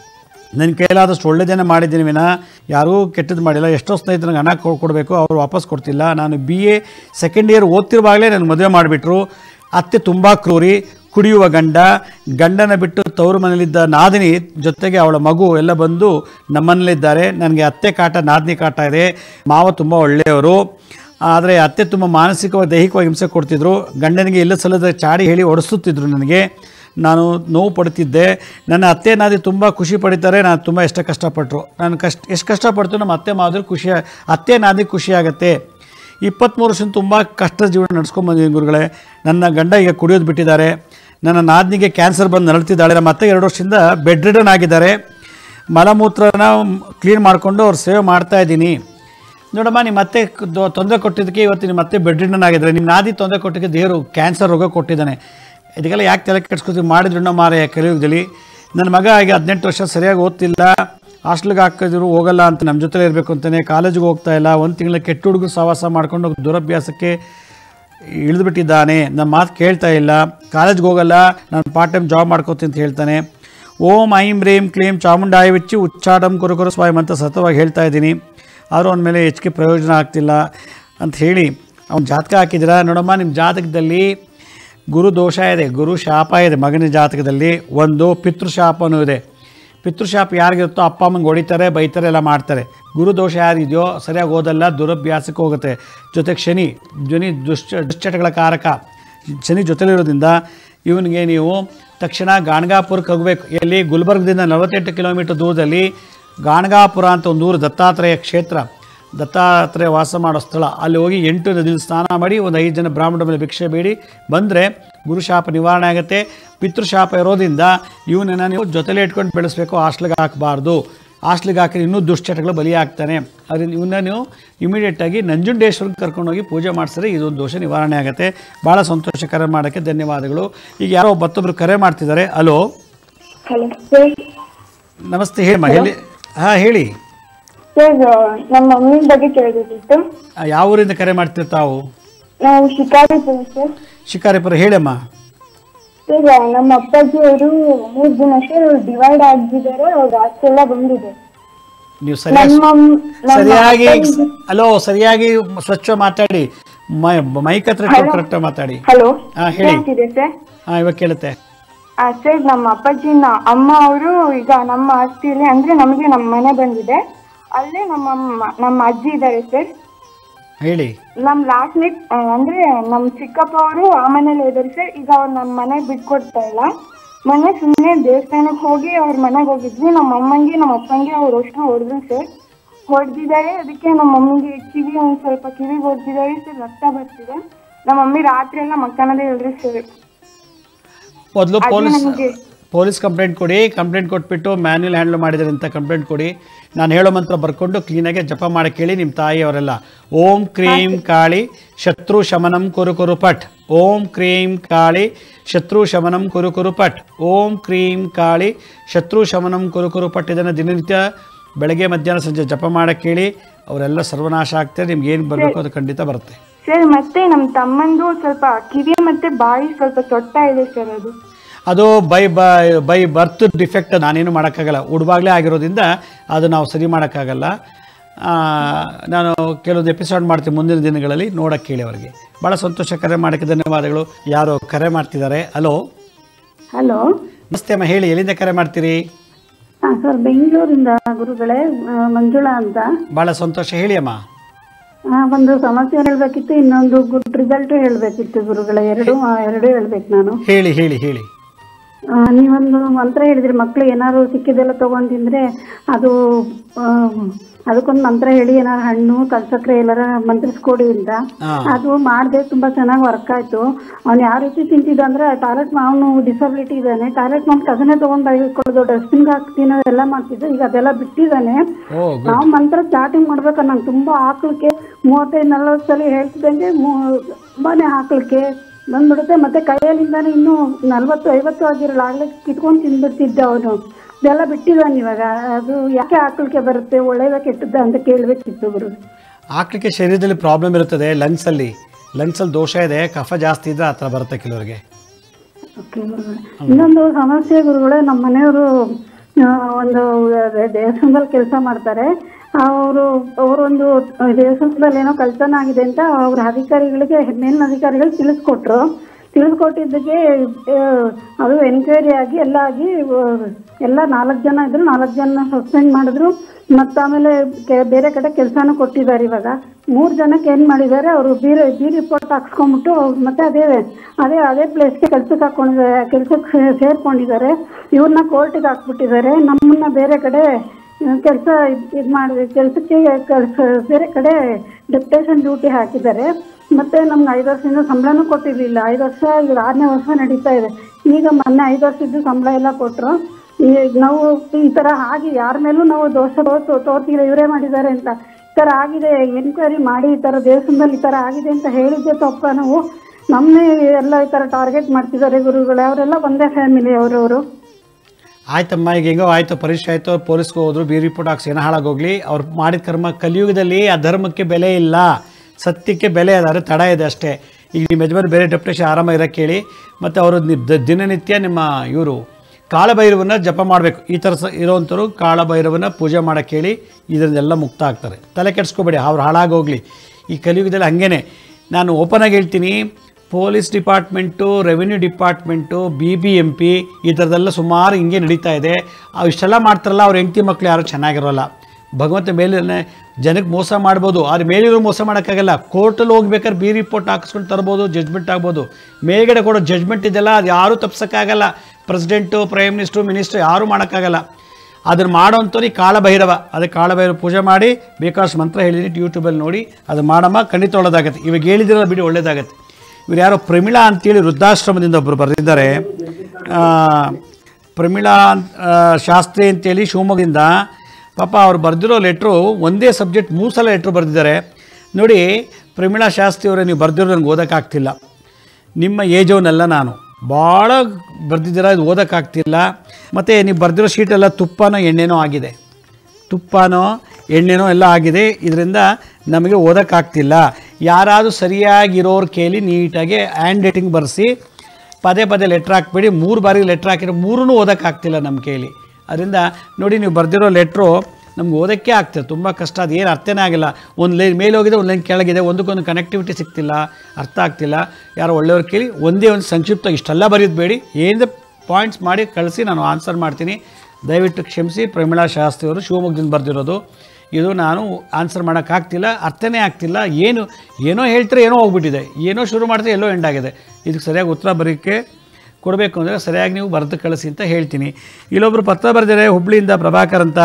ನನ್ನ ಕೈಲಾದಷ್ಟು ಒಳ್ಳೆಯದೇನೆ ಮಾಡಿದ್ದೀನಿ ವಿನ ಯಾರೂ ಕೆಟ್ಟದ್ದು ಮಾಡಿಲ್ಲ ಎಷ್ಟೋ ಸ್ನೇಹಿತರಿಗೆ ಹಣ ಕೊ- ಕೊಡಬೇಕು ಅವರು ವಾಪಸ್ ಕೊಡ್ತಿಲ್ಲ ನಾನು ಬಿ ಎ ಸೆಕೆಂಡ್ ಇಯರ್ ಓದ್ತಿರುವಾಗಲೇ ನನ್ನ ಮದುವೆ ಮಾಡಿಬಿಟ್ರು ಅತ್ತೆ ತುಂಬ ಕ್ರೂರಿ ಕುಡಿಯುವ ಗಂಡ ಗಂಡನ ಬಿಟ್ಟು ತವರು ಮನೇಲಿದ್ದ ನಾದಿನಿ ಜೊತೆಗೆ ಅವಳ ಮಗು ಎಲ್ಲ ಬಂದು ನಮ್ಮನೇಲಿದ್ದಾರೆ ನನಗೆ ಅತ್ತೆ ಕಾಟ ನಾದಿನಿ ಕಾಟ ಇದೆ ಮಾವ ತುಂಬ ಒಳ್ಳೆಯವರು ಆದರೆ ಅತ್ತೆ ತುಂಬ ಮಾನಸಿಕವಾಗಿ ದೈಹಿಕವಾಗಿ ಹಿಂಸೆ ಕೊಡ್ತಿದ್ರು ಗಂಡನಿಗೆ ಇಲ್ಲ ಸಲ್ಲದ ಚಾಡಿ ಹೇಳಿ ಹೊಡೆಸುತ್ತಿದ್ರು ನನಗೆ ನಾನು ನೋವು ಪಡ್ತಿದ್ದೆ ನನ್ನ ಅತ್ತೆ ನಾದಿ ತುಂಬ ಖುಷಿ ಪಡಿತಾರೆ ನಾನು ತುಂಬ ಎಷ್ಟು ಕಷ್ಟಪಟ್ಟರು ನಾನು ಕಷ್ಟ ಎಷ್ಟು ಕಷ್ಟಪಡ್ತು ನಮ್ಮ ಅತ್ತೆ ಮಾದ್ರು ಖುಷಿ ಅತ್ತೆ ನಾದಿ ಖುಷಿ ಆಗುತ್ತೆ ಇಪ್ಪತ್ತ್ಮೂರು ವರ್ಷ ತುಂಬ ಕಷ್ಟ ಜೀವನ ನಡ್ಸ್ಕೊಂಬಂದಿದ್ದೀನಿ ಗುರುಗಳೇ ನನ್ನ ಗಂಡ ಈಗ ಕುಡಿಯೋದು ಬಿಟ್ಟಿದ್ದಾರೆ ನನ್ನ ನಾದಿನಿಗೆ ಕ್ಯಾನ್ಸರ್ ಬಂದು ನರಳ್ತಿದ್ದಾಳೆ ನಮ್ಮ ಅತ್ತೆ ಎರಡು ವರ್ಷದಿಂದ ಬೆಡ್ ರಿಡನ್ ಆಗಿದ್ದಾರೆ ಮಲಮೂತ್ರನ ಕ್ಲೀನ್ ಮಾಡಿಕೊಂಡು ಅವ್ರು ಸೇವೆ ಮಾಡ್ತಾ ಇದ್ದೀನಿ ನೋಡಮ್ಮ ನಿಮ್ಮ ಮತ್ತೆ ತೊಂದರೆ ಕೊಟ್ಟಿದ್ದಕ್ಕೆ ಇವತ್ತು ನಿಮ್ಮ ಮತ್ತೆ ಬೆಡ್ ರಿಡನ್ ಆಗಿದ್ದಾರೆ ನಿಮ್ಮ ನಾದಿ ತೊಂದರೆ ಕೊಟ್ಟಿದ್ದಕ್ಕೆ ದೇವರು ಕ್ಯಾನ್ಸರ್ ರೋಗ ಕೊಟ್ಟಿದ್ದಾನೆ ಇದಕ್ಕೆಲ್ಲ ಯಾಕೆ ತಲೆ ಕೆಡ್ಸ್ಕೊತೀವಿ ಮಾಡಿದ್ರೂ ಮಾರ ಕಲಿಯುಗದಲ್ಲಿ ನನ್ನ ಮಗ ಈಗ ಹದಿನೆಂಟು ವರ್ಷ ಸರಿಯಾಗಿ ಓದ್ತಿಲ್ಲ ಹಾಸ್ಟ್ಲಿಗೆ ಹಾಕಿದ್ರು ಹೋಗಲ್ಲ ಅಂತ ನಮ್ಮ ಜೊತೆ ಇರಬೇಕು ಅಂತಾನೆ ಕಾಲೇಜಿಗೆ ಹೋಗ್ತಾ ಇಲ್ಲ ಒಂದು ತಿಂಗಳ ಕೆಟ್ಟ ಹುಡುಗರು ಸಹವಾಸ ಮಾಡ್ಕೊಂಡು ದುರಭ್ಯಾಸಕ್ಕೆ ಇಳಿದುಬಿಟ್ಟಿದ್ದಾನೆ ನನ್ನ ಮಾತು ಕೇಳ್ತಾ ಇಲ್ಲ ಕಾಲೇಜ್ಗೆ ಹೋಗಲ್ಲ ನಾನು ಪಾರ್ಟ್ ಟೈಮ್ ಜಾಬ್ ಮಾಡ್ಕೋತೀನಿ ಅಂತ ಹೇಳ್ತಾನೆ ಓಂ ಐಂ ರೀಂ ಕ್ಲೀಂ ಚಾಮುಂಡಾಯ ವಿಚ್ಚಿ ಉಚ್ಚಾಟಂ ಕುರುಕುರು ಸ್ವಾಯಂ ಅಂತ ಸತವಾಗಿ ಹೇಳ್ತಾ ಇದ್ದೀನಿ ಆದರೂ ಅವನ ಮೇಲೆ ಹೆಚ್ಚಿಗೆ ಪ್ರಯೋಜನ ಆಗ್ತಿಲ್ಲ ಅಂತ ಹೇಳಿ ಅವ್ನು ಜಾತಕ ಹಾಕಿದ್ದೀರಾ ನೋಡಮ್ಮ ನಿಮ್ಮ ಜಾತಕದಲ್ಲಿ ಗುರು ದೋಷ ಇದೆ ಗುರು ಶಾಪ ಇದೆ ಮಗನ ಜಾತಕದಲ್ಲಿ ಒಂದು ಪಿತೃಶಾಪನೂ ಇದೆ ಪಿತೃಶಾಪ ಯಾರಿಗಿರುತ್ತೋ ಅಪ್ಪ ಅಮ್ಮಂಗೆ ಹೊಡಿತಾರೆ ಬೈತಾರೆ ಎಲ್ಲ ಮಾಡ್ತಾರೆ ಗುರು ದೋಷ ಯಾರಿದೆಯೋ ಸರಿಯಾಗಿ ಓದಲ್ಲ ದುರಭ್ಯಾಸಕ್ಕೆ ಹೋಗುತ್ತೆ ಜೊತೆಗೆ ಶನಿ ಧ್ವನಿ ದುಶ್ಚ ದುಶ್ಚಟಗಳ ಕಾರಕ ಶನಿ ಜೊತೆಲಿರೋದ್ರಿಂದ ಇವನಿಗೆ ನೀವು ತಕ್ಷಣ ಗಾಣಗಾಪುರಕ್ಕೆ ಹೋಗಬೇಕು ಎಲ್ಲಿ ಗುಲ್ಬರ್ಗದಿಂದ ನಲವತ್ತೆಂಟು ಕಿಲೋಮೀಟರ್ ದೂರದಲ್ಲಿ ಗಾಣಗಾಪುರ ಅಂತ ಒಂದು ಊರು ದತ್ತಾತ್ರೇಯ ಕ್ಷೇತ್ರ ದತ್ತಾತ್ರೇಯ ವಾಸ ಮಾಡೋ ಸ್ಥಳ ಅಲ್ಲಿ ಹೋಗಿ ಎಂಟು ನದಿಲಿ ಸ್ನಾನ ಮಾಡಿ ಒಂದು ಐದು ಜನ ಬ್ರಾಹ್ಮಣರ ಮೇಲೆ ಭಿಕ್ಷೆ ಬೇಡಿ ಬಂದರೆ ಗುರುಶಾಪ ನಿವಾರಣೆ ಆಗುತ್ತೆ ಪಿತೃಶಾಪ ಇರೋದ್ರಿಂದ ಇವನನ್ನು ನೀವು ಜೊತೆಲೇ ಇಟ್ಕೊಂಡು ಬೆಳೆಸಬೇಕು ಹಾಸ್ಟ್ಲಿಗೆ ಹಾಕಬಾರ್ದು ಹಾಸ್ಟ್ಲಿಗೆ ಹಾಕಿದ್ರೆ ಇನ್ನೂ ದುಶ್ಚಟಗಳು ಬಲಿಯಾಗ್ತಾನೆ ಅದರಿಂದ ಇವನ್ನ ನೀವು ಇಮಿಡಿಯೇಟಾಗಿ ನಂಜುಂಡೇಶ್ವರಕ್ಕೆ ಕರ್ಕೊಂಡೋಗಿ ಪೂಜೆ ಮಾಡಿಸಿದ್ರೆ ಇದೊಂದು ದೋಷ ನಿವಾರಣೆ ಆಗುತ್ತೆ ಭಾಳ ಸಂತೋಷ ಕರೆ ಮಾಡೋಕ್ಕೆ ಧನ್ಯವಾದಗಳು ಈಗ ಯಾರೋ ಮತ್ತೊಬ್ಬರು ಕರೆ ಮಾಡ್ತಿದ್ದಾರೆ ಹಲೋ ಹಲೋ ಸರ್ ನಮಸ್ತೆ ಹೇಳಿ ಹೇಳಿ ಹಾಂ ಹೇಳಿ ಸರ್ ನಮ್ಮ ಮಮ್ಮಿ ಬಗ್ಗೆ ಕೇಳಬೇಕಿತ್ತು ಆ, ಯಾವ ಊರಿಂದ ಕರೆ ಮಾಡ್ತೀರ ತಾವು ನಾವು ಶಿಕಾರಿಪುರ ಸರ್ ಶಿಕಾರಿಪುರ ಹೇಳಿಯಮ್ಮ ಸರ್ ನಮ್ಮ ಅಪ್ಪಾಜಿ ಅವರು ಮೂರ್ ದಿನ ಸರ್ ಡಿವೈಡ್ ಆಗಿದ್ದಾರೆ ಅವ್ರ ಆಸ್ತಿ ಎಲ್ಲ ಬಂದಿದೆ ನೀವು ಸರಿಯಾಗಿ ನಮ್ಮ ನಮ್ಮ ಸರಿಯಾಗಿ ಅಪ್ಪಾಜಿ- ಹಲೋ ಸರಿಯಾಗಿ ಸ್ವಚ್ಛ ಮಾತಾಡಿ ಮೈ ಮೈಕ್ ಹತ್ರ ಕರೆಕ್ಟಾಗಿ ಮಾತಾಡಿ ಹಲೋ ಹಾ, ಹೇಳಿ. ಕೇಳ್ತಿದೆ ಸರ್ ಹಾಂ ಇವಾಗ ಕೇಳುತ್ತೆ ಆ, ಸರ್ ನಮ್ಮ ಅಪ್ಪಾಜಿನ ಅಮ್ಮ ಅವರು ಈಗ ನಮ್ಮ ಆಸ್ತಿಯಲ್ಲಿ ಅಂದ್ರೆ ನಮಗೆ ನಮ್ಮ ಮನೆ ಬಂದಿದೆ ಅಲ್ಲೇ ನಮ್ಮ ಅಮ್ಮ- ನಮ್ಮ ಅಜ್ಜಿ ಇದ್ದಾರೆ ಸರ್ ಹೇಳಿ ನಮ್ ಲಾಸ್ಟ್ ನೈಟ್ ಅಂದ್ರೆ ನಮ್ ಚಿಕ್ಕಪ್ಪ ಅವರು ಆ ಮನೇಲಿ ಇದ್ದಾರೆ ಸರ್ ಈಗ ಅವ್ರು ನಮ್ಮ ಮನೆಗೆ ಬಿಟ್ಕೊಡ್ತಾ ಇಲ್ಲ ಮೊನ್ನೆ ಸುಮ್ಮನೆ ದೇವಸ್ಥಾನಕ್ಕೆ ಹೋಗಿ ಅವ್ರ ಮನೆಗೆ ಹೋಗಿದ್ವಿ ನಮ್ಮ ಅಮ್ಮಂಗೆ ನಮ್ಮ ಅಪ್ಪಂಗೆ ಅವ್ರು ಅಷ್ಟು ಹೊಡೆದ್ರು ಸರ್ ಹೊಡೆದಿದ್ದಾರೆ ಅದಕ್ಕೆ ನಮ್ಮ ಮಮ್ಮಿಗೆ ಕಿವಿ ಒಂದ್ ಸ್ವಲ್ಪ ಕಿವಿಗೆ ಹೊಡೆದಿದ್ದಾರೆ ಸರ್ ರಕ್ತ ಬರ್ತಿದೆ ನಮ್ಮ ಮಮ್ಮಿ ರಾತ್ರಿ ಎಲ್ಲ ಮಕ್ಕಳದೇ ಹೇಳ್ರಿ ಸರ್ ಮೊದಲು ಅದೇ ಪೊಲೀಸ್ ನಮ್ಗೆ- ಪೊಲೀಸ್ ಕಂಪ್ಲೇಂಟ್ ಕೊಡಿ ಕಂಪ್ಲೇಂಟ್ ಕೊಟ್ಬಿಟ್ಟು ಮ್ಯಾನ್ಯಲ್ ಹ್ಯಾಂಡಲ್ ಮಾಡಿದ್ದಾರೆ ಅಂತ ಕಂಪ್ಲೇಂಟ್ ಕೊಡಿ ನಾನು ಹೇಳೋ ಮಂತ್ರ ಬರ್ಕೊಂಡು ಕ್ಲೀನಾಗಿ ಜಪ ಮಾಡಿ ಕೇಳಿ ನಿಮ್ಮ ತಾಯಿಯವರೆಲ್ಲ ಓಂ ಕ್ರೀಂ ಕಾಳಿ ಶತ್ರು ಶಮನಂ ಕುರು ಕುರು ಪಟ್ ಓಂ ಕ್ರೀಂ ಕಾಳಿ ಶತ್ರು ಶಮನಂ ಕುರು ಕುರು ಪಟ್ ಓಂ ಕ್ರೀಂ ಕಾಳಿ ಶತ್ರು ಶಮನಂ ಕುರು ಕುರು ಪಟ್ ಇದನ್ನು ದಿನನಿತ್ಯ ಬೆಳಗ್ಗೆ ಮಧ್ಯಾಹ್ನ ಸಂಜೆ ಜಪ ಮಾಡಕ್ಕೆ ಕೇಳಿ ಅವರೆಲ್ಲ ಸರ್ವನಾಶ ಆಗ್ತಾರೆ ನಿಮ್ಗೆ ಏನು ಬರಬೇಕು ಅದು ಖಂಡಿತ ಬರುತ್ತೆ ಸರ್ ಮತ್ತೆ ನಮ್ಮ ತಮ್ಮಂದು ಸ್ವಲ್ಪ ಕಿವಿ ಮತ್ತೆ ಬಾಯಿ ಸ್ವಲ್ಪ ಸೊಟ್ಟ ಇದೆ ಸರ್ ಅದು ಅದು by by by birth defect ನಾನೇನು ಮಾಡೋಕ್ಕಾಗಲ್ಲ ಉಡುವಾಗಲೇ ಆಗಿರೋದ್ರಿಂದ ಅದು ನಾವು ಸರಿ ಮಾಡೋಕ್ಕಾಗಲ್ಲ ಆ, ನಾನು ಕೆಲವೊಂದು ಎಪಿಸೋಡ್ ಮಾಡ್ತೀನಿ ಮುಂದಿನ ದಿನಗಳಲ್ಲಿ ನೋಡೋಕ್ಕೆ ಕೇಳಿ ಅವರಿಗೆ ಭಾಳ ಸಂತೋಷ ಕರೆ ಮಾಡೋಕ್ಕೆ ಧನ್ಯವಾದಗಳು ಯಾರು ಕರೆ ಮಾಡ್ತಿದ್ದಾರೆ ಹಲೋ ಹಲೋ ನಮಸ್ತೆ ಅಮ್ಮ ಹೇಳಿ ಎಲ್ಲಿಂದ ಕರೆ ಮಾಡ್ತೀರಿ ಹಾಂ ಸರ್ ಬೆಂಗಳೂರಿಂದ ಗುರುಗಳೇ ಆ, ಮಂಜುಳಾ ಅಂತ ಭಾಳ ಸಂತೋಷ ಹೇಳಿ ಅಮ್ಮ ಆ, ಒಂದು ಸಮಸ್ಯೆ ಹೇಳಬೇಕಿತ್ತು ಇನ್ನೊಂದು ಗುಡ್ ರಿಸಲ್ಟ್ ಹೇಳಬೇಕಿತ್ತು ಗುರುಗಳೇ ಎರಡು ಆ, ಎರಡೂ ಹೇಳ್ಬೇಕು ನಾನು ಹೇಳಿ ಹೇಳಿ ಹೇಳಿ ಆ, ನೀವೊಂದು ಮಂತ್ರ ಹೇಳಿದ್ರಿ ಮಕ್ಳು ಏನಾದ್ರು ಸಿಕ್ಕಿದೆಲ್ಲ ತಗೊಂಡ್ ತಿಂದ್ರೆ ಅದು ಅದಕ್ಕೊಂದು ಮಂತ್ರ ಹೇಳಿ ಏನಾರು ಹಣ್ಣು ಕಲ್ಸಕ್ರೆ ಎಲ್ಲಾರ ಮಂತ್ರಿಸ್ಕೊಡಿ ಅಂತ ಹಾ. ಅದು ಮಾಡಿದೆ ತುಂಬಾ ಚೆನ್ನಾಗಿ ವರ್ಕ್ ಆಯ್ತು ಅವ್ನು ಯಾವ ರೀತಿ ತಿಂತಿದ್ದ ಅಂದ್ರೆ ಟಾಯ್ಲೆಟ್ ಅವನು ಡಿಸಬಿಲಿಟಿ ಇದ್ದಾನೆ ಟಾಯ್ಲೆಟ್ ಮಾಡ್ಬಿಟ್ಟು ಅದನ್ನೇ ತಗೊಂಡು ಇಟ್ಕೊಳ್ಳೋದು ಡಸ್ಟ್ಬಿನ್ಗೆ ಹಾಕ್ತೀನಿ ಎಲ್ಲ ಮಾಡ್ತಿದ್ದೆ ಈಗ ಅದೆಲ್ಲ ಬಿಟ್ಟಿದ್ದಾನೆ ಓ ನಾವು ಮಂತ್ರ ಸ್ಟಾರ್ಟಿಂಗ್ ಮಾಡ್ಬೇಕಾದ್ರೆ ನಂಗೆ ತುಂಬಾ ಹಾಕ್ಲಿಕ್ಕೆ ಮೂವತ್ತೈದು ನಲ್ವತ್ತು ಸಲ ಹೇಳ್ತಿದ್ದಂಗೆ ಮೂ- ತುಂಬಾನೇ ಹಾಕ್ಲಿಕ್ಕೆ ಬಂದ್ಬಿಡುತ್ತೆ ಮತ್ತೆ ಕೈಯಲ್ಲಿಂದಾನೆ ಇನ್ನೂ ನಲ್ವತ್ತು ಐವತ್ತು ಆಗಿರಲ್ಲ ಆಗ್ಲೇ ಕಿತ್ಕೊಂಡು ತಿಂದ್ಬಿಡ್ತಿದ್ದ ಅವನು ಇದೆಲ್ಲ ಬಿಟ್ಟಿದ್ದಾನೆ ಇವಾಗ ಅದು ಯಾಕೆ ಹಾಕ್ಲಿಕ್ಕೆ ಬರುತ್ತೆ ಒಳ್ಳೇದ ಕೆಟ್ಟದ್ದ ಅಂತ ಕೇಳಬೇಕಿತ್ತು ಗುರು ಹಾಕ್ಲಿಕ್ಕೆ ಶರೀರದಲ್ಲಿ ಪ್ರಾಬ್ಲಮ್ ಇರುತ್ತದೆ ಲಂಗ್ಸಲ್ಲಿ ಲಂಗ್ಸಲ್ಲಿ ದೋಷ ಇದೆ ಕಫ ಜಾಸ್ತಿ ಇದ್ರೆ ಆ ಥರ ಬರುತ್ತೆ ಕೆಲವರಿಗೆ ಓಕೆ ಗುರುಗಳೇ ಇನ್ನೊಂದು ಸಮಸ್ಯೆ ಗುರುಗಳೇ ನಮ್ಮ ಮನೆಯವರು ಒಂದು ದೇ- ದೇವಸ್ಥಾನದಲ್ಲಿ ಕೆಲಸ ಮಾಡ್ತಾರೆ ಅವರು ಅವರೊಂದು ದೇವಸ್ಥಾನದಲ್ಲಿ ಏನೋ ಕಳ್ತನ ಆಗಿದೆ ಅಂತ ಅವ್ರ ಅಧಿಕಾರಿಗಳಿಗೆ ಮೇಲಿನ ಅಧಿಕಾರಿಗಳು ತಿಳಿಸ್ಕೊಟ್ರು ತಿಳಿಸ್ಕೊಟ್ಟಿದ್ದಕ್ಕೆ ಆ, ಅದು ಎನ್ಕ್ವೈರಿ ಆಗಿ ಎಲ್ಲ ಆಗಿ ಆ, ಎಲ್ಲ ನಾಲ್ಕು ಜನ ಇದ್ರು ನಾಲ್ಕು ಜನ ಸಸ್ಪೆಂಡ್ ಮಾಡಿದ್ರು ಮತ್ತು ಆಮೇಲೆ ಕೆ- ಬೇರೆ ಕಡೆ ಕೆಲಸನೂ ಕೊಟ್ಟಿದ್ದಾರೆ ಇವಾಗ ಮೂರು ಜನಕ್ಕೆ ಏನು ಮಾಡಿದ್ದಾರೆ ಅವರು ಬಿ ಬಿ ರಿಪೋರ್ಟ್ ಹಾಕ್ಸ್ಕೊಂಬಿಟ್ಟು ಮತ್ತೆ ಅದೇ ಅದೇ ಅದೇ ಪ್ಲೇಸ್ಗೆ ಕೆಲ್ಸಕ್ಕೆ ಹಾಕೊಂಡಿದ್ದಾರೆ ಕೆಲ್ಸಕ್ಕೆ ಸೇರ್ಕೊಂಡಿದ್ದಾರೆ ಇವ್ರನ್ನ ಕೋರ್ಟಿಗೆ ಹಾಕ್ಬಿಟ್ಟಿದ್ದಾರೆ ನಮ್ಮನ್ನ ಬೇರೆ ಕಡೆ ಕೆಲಸ ಇದು ಮಾಡಿ ಕೆಲಸಕ್ಕೆ ಕಳ್ಸ ಬೇರೆ ಕಡೆ ಡೆಪ್ಟೇಷನ್ ಡ್ಯೂಟಿ ಹಾಕಿದ್ದಾರೆ ಮತ್ತೆ ನಮ್ಗೆ ಐದು ವರ್ಷದಿಂದ ಸಂಬಳನೂ ಕೊಟ್ಟಿರಲಿಲ್ಲ ಐದು ವರ್ಷ ಈಗ ಆರನೇ ವರ್ಷ ನಡೀತಾ ಇದೆ ಈಗ ಮೊನ್ನೆ ಐದು ವರ್ಷದ್ದು ಸಂಬಳ ಎಲ್ಲ ಕೊಟ್ಟರು ಈಗ ನಾವು ಈ ಥರ ಆಗಿ ಯಾರ ಮೇಲೂ ನಾವು ದೋಷ ತೋ- ತೋರ್ತಿಲ್ಲ ಇವರೇ ಮಾಡಿದ್ದಾರೆ ಅಂತ ಈ ಥರ ಆಗಿದೆ ಎನ್ಕ್ವೈರಿ ಮಾಡಿ ಈ ಥರ ದೇವಸ್ಥಾನದಲ್ಲಿ ಈ ಥರ ಆಗಿದೆ ಅಂತ ಹೇಳಿದ್ದೆ ತಪ್ಪ ನಾವು ನಮ್ಮನ್ನೇ ಎಲ್ಲ ಈ ಥರ ಟಾರ್ಗೆಟ್ ಮಾಡ್ತಿದ್ದಾರೆ ಗುರುಗಳೇ ಅವರೆಲ್ಲ ಒಂದೇ ಫ್ಯಾಮಿಲಿ ಅವರವರು ಆಯ್ತಮ್ಮ ಈಗ ಹೆಂಗೋ ಆಯ್ತು ಪರೀಕ್ಷೆ ಆಯ್ತು ಅವ್ರು ಪೊಲೀಸ್ಗೆ ಹೋದ್ರು ಬಿ ರಿಪೋರ್ಟ್ ಹಾಕ್ಸಿ ಏನೋ ಹಾಳಾಗೋಗ್ಲಿ ಅವ್ರು ಮಾಡಿದ ಕರ್ಮ ಕಲಿಯುಗದಲ್ಲಿ ಆ ಧರ್ಮಕ್ಕೆ ಬೆಲೆ ಇಲ್ಲ ಸತ್ಯಕ್ಕೆ ಬೆಲೆ ಅದಾದ್ರೆ ತಡ ಇದೆ ಅಷ್ಟೇ ಈಗ ನಿಮ್ಮ ಯಜಮಾನ್ ಬೇರೆ ಡೆಪ್ಟೇಷನ್ ಆರಾಮ ಇರೋಕ್ಕೆ ಕೇಳಿ ಮತ್ತು ಅವರು ನಿ- ದ- ದಿನನಿತ್ಯ ನಿಮ್ಮ ಇವರು ಕಾಳಭೈರವನ್ನ ಜಪ ಮಾಡಬೇಕು ಈ ಥರ ಸ ಇರೋವಂಥವ್ರು ಕಾಳಭೈರವನ್ನ ಪೂಜೆ ಮಾಡೋಕ್ಕೆ ಹೇಳಿ ಇದರಿಂದೆಲ್ಲ ಮುಕ್ತ ಆಗ್ತಾರೆ ತಲೆ ಕೆಡಿಸ್ಕೋಬೇಡಿ ಅವ್ರು ಹಾಳಾಗೋಗ್ಲಿ ಈ ಕಲಿಯುಗದಲ್ಲಿ ಹಾಗೇನೆ ನಾನು ಓಪನ್ ಆಗಿ ಹೇಳ್ತೀನಿ police department revenue department B B M P ಈ ಥರದ್ದೆಲ್ಲ ಸುಮಾರು ಹಿಂಗೆ ನಡೀತಾ ಇದೆ ಅವು ಇಷ್ಟೆಲ್ಲ ಮಾಡ್ತಾರಲ್ಲ ಅವ್ರ ಹೆಂಡತಿ ಮಕ್ಕಳು ಯಾರು ಚೆನ್ನಾಗಿರೋಲ್ಲ ಭಗವಂತ ಮೇಲೆ ಜನಕ್ಕೆ ಮೋಸ ಮಾಡ್ಬೋದು ಆದ್ರೆ ಮೇಲಿರೋ ಮೋಸ ಮಾಡೋಕ್ಕಾಗಲ್ಲ ಕೋರ್ಟಲ್ಲಿ ಹೋಗ್ಬೇಕಾದ್ರೆ ಬಿ ರಿಪೋರ್ಟ್ ಹಾಕಿಸ್ಕೊಂಡು ತರ್ಬೋದು ಜಡ್ಜ್ಮೆಂಟ್ ಆಗ್ಬೋದು ಮೇಲ್ಗಡೆ ಕೊಡೋ ಜಡ್ಜ್ಮೆಂಟ್ ಇದೆಲ್ಲ ಅದು ಯಾರೂ ತಪ್ಸೋಕ್ಕಾಗಲ್ಲ ಪ್ರೆಸಿಡೆಂಟು ಪ್ರೈಮ್ ಮಿನಿಸ್ಟ್ರು ಮಿನಿಸ್ಟ್ರು ಯಾರೂ ಮಾಡೋಕ್ಕಾಗಲ್ಲ ಅದನ್ನು ಮಾಡೋಂಥವ್ರು ಈ ಕಾಳಭೈರವ ಅದಕ್ಕೆ ಕಾಳಭೈರವ ಪೂಜೆ ಮಾಡಿ ಬೇಕಾದಷ್ಟು ಮಂತ್ರ ಹೇಳಿದ್ದೀನಿ ಯೂಟ್ಯೂಬಲ್ಲಿ ನೋಡಿ ಅದು ಮಾಡಮ್ಮ ಖಂಡಿತ ಒಳ್ಳೇದಾಗತ್ತೆ ಇವಾಗ ಹೇಳಿದಿರಲ್ಲ ಬಿಡಿ ಒಳ್ಳೇದಾಗತ್ತೆ ಇವ್ರು ಯಾರೋ ಪ್ರಮಿಳಾ ಅಂತೇಳಿ ವೃದ್ಧಾಶ್ರಮದಿಂದ ಒಬ್ಬರು ಬರೆದಿದ್ದಾರೆ ಆ, ಪ್ರಮಿಳಾ ಆ, ಶಾಸ್ತ್ರಿ ಅಂತೇಳಿ ಶಿವಮೊಗ್ಗದಿಂದ ಪಾಪ ಅವ್ರು ಬರೆದಿರೋ ಲೆಟ್ರು ಒಂದೇ ಸಬ್ಜೆಕ್ಟ್ ಮೂರು ಸಲ ಲೆಟ್ರು ಬರೆದಿದ್ದಾರೆ ನೋಡಿ ಪ್ರಮಿಳಾ ಶಾಸ್ತ್ರಿ ಅವರೇ ನೀವು ಬರೆದಿರೋ ನನಗೆ ಓದೋಕ್ಕಾಗ್ತಿಲ್ಲ ನಿಮ್ಮ ಏಜೋನಲ್ಲ ನಾನು ಭಾಳ ಬರೆದಿದ್ದೀರ ಇದು ಓದೋಕ್ಕಾಗ್ತಿಲ್ಲ ಮತ್ತು ನೀವು ಬರೆದಿರೋ ಶೀಟೆಲ್ಲ ತುಪ್ಪನೋ ಎಣ್ಣೆನೋ ಆಗಿದೆ ತುಪ್ಪನೋ ಎಣ್ಣೆನೋ ಎಲ್ಲ ಆಗಿದೆ ಇದರಿಂದ ನಮಗೆ ಓದೋಕ್ಕಾಗ್ತಿಲ್ಲ ಯಾರಾದರೂ ಸರಿಯಾಗಿರೋರು ಕೇಳಿ ನೀಟಾಗಿ ಹ್ಯಾಂಡ್ ರೈಟಿಂಗ್ ಬರೆಸಿ ಪದೇ ಪದೇ ಲೆಟ್ರ್ ಹಾಕ್ಬೇಡಿ ಮೂರು ಬಾರಿ ಲೆಟ್ರ್ ಹಾಕಿದ್ರೆ ಮೂರೂ ಓದೋಕ್ಕಾಗ್ತಿಲ್ಲ ನಮ್ಮ ಕೈಲಿ ಅದರಿಂದ ನೋಡಿ ನೀವು ಬರೆದಿರೋ ಲೆಟ್ರು ನಮ್ಗೆ ಓದೋಕ್ಕೆ ಆಗ್ತದೆ ತುಂಬ ಕಷ್ಟ ಅದು ಏನು ಅರ್ಥನೇ ಆಗಿಲ್ಲ ಒಂದು ಲೈನ್ ಮೇಲೆ ಹೋಗಿದೆ ಒಂದು ಲೈನ್ ಕೆಳಗಿದೆ ಒಂದಕ್ಕೊಂದು ಕನೆಕ್ಟಿವಿಟಿ ಸಿಗ್ತಿಲ್ಲ ಅರ್ಥ ಆಗ್ತಿಲ್ಲ ಯಾರೋ ಒಳ್ಳೆಯವ್ರು ಕೇಳಿ ಒಂದೇ ಒಂದು ಸಂಕ್ಷಿಪ್ತ ಇಷ್ಟೆಲ್ಲ ಬರೀದ್ಬೇಡಿ ಏನಿದೆ ಪಾಯಿಂಟ್ಸ್ ಮಾಡಿ ಕಳಿಸಿ ನಾನು ಆನ್ಸರ್ ಮಾಡ್ತೀನಿ ದಯವಿಟ್ಟು ಕ್ಷಮಿಸಿ ಪ್ರಮಿಳಾ ಶಾಸ್ತ್ರಿ ಅವರು ಶಿವಮೊಗ್ಗದಿಂದ ಬರೆದಿರೋದು ಇದು ನಾನು ಆನ್ಸರ್ ಮಾಡೋಕ್ಕಾಗ್ತಿಲ್ಲ ಅರ್ಥನೇ ಆಗ್ತಿಲ್ಲ ಏನು ಏನೋ ಹೇಳ್ತಾರೆ ಏನೋ ಹೋಗ್ಬಿಟ್ಟಿದೆ ಏನೋ ಶುರು ಮಾಡಿದ್ರೆ ಎಲ್ಲೋ ಎಂಡ್ ಆಗಿದೆ ಇದಕ್ಕೆ ಸರಿಯಾಗಿ ಉತ್ತರ ಬರೋಕ್ಕೆ ಕೊಡಬೇಕು ಅಂದರೆ ಸರಿಯಾಗಿ ನೀವು ಬರೆದು ಕಳಿಸಿ ಅಂತ ಹೇಳ್ತೀನಿ ಇಲ್ಲೊಬ್ಬರು ಪತ್ರ ಬರೆದಿದ್ದಾರೆ ಹುಬ್ಳಿಯಿಂದ ಪ್ರಭಾಕರ್ ಅಂತ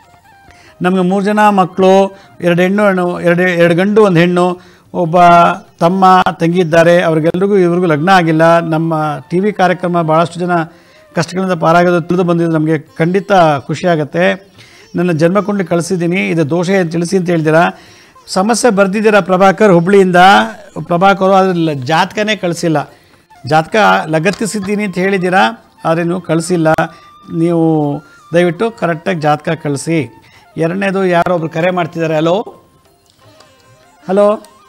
ನಮಗೆ ಮೂರು ಜನ ಮಕ್ಕಳು ಎರಡು ಹೆಣ್ಣು ಹೆಣ್ಣು ಎರಡು ಎರಡು ಗಂಡು ಒಂದು ಹೆಣ್ಣು ಒಬ್ಬ ತಮ್ಮ ತಂಗಿ ಇದ್ದಾರೆ ಅವ್ರಿಗೆಲ್ರಿಗೂ ಇವ್ರಿಗೂ ಲಗ್ನ ಆಗಿಲ್ಲ ನಮ್ಮ ಟಿ ವಿ ಕಾರ್ಯಕ್ರಮ ಭಾಳಷ್ಟು ಜನ ಕಷ್ಟಗಳಿಂದ ಪಾರಾಗೋದು ತಿಳಿದು ಬಂದಿದ್ದು ನಮಗೆ ಖಂಡಿತ ಖುಷಿಯಾಗತ್ತೆ ನನ್ನ ಜನ್ಮಕುಂಡ್ಲಿ ಕಳಿಸಿದ್ದೀನಿ ಇದು ದೋಷ ಏನು ತಿಳಿಸಿ ಅಂತ ಹೇಳ್ತೀರಾ ಸಮಸ್ಯೆ ಬರೆದಿದ್ದೀರಾ ಪ್ರಭಾಕರ್ ಹುಬ್ಳಿಯಿಂದ ಪ್ರಭಾಕರು ಅದ್ರ ಜಾತಕನೇ ಕಳಿಸಿಲ್ಲ ಜಾತಕ ಲಗತ್ತಿಸಿದ್ದೀನಿ ಅಂತ ಹೇಳಿದ್ದೀರಾ ಆದರೆ ನೀವು ಕಳಿಸಿಲ್ಲ ನೀವು ದಯವಿಟ್ಟು ಕರೆಕ್ಟಾಗಿ ಜಾತಕ ಕಳಿಸಿ ಎರಡನೇದು ಯಾರೋ ಒಬ್ರು ಕರೆ ಮಾಡ್ತಿದ್ದಾರೆ ಹಲೋ ಹಲೋ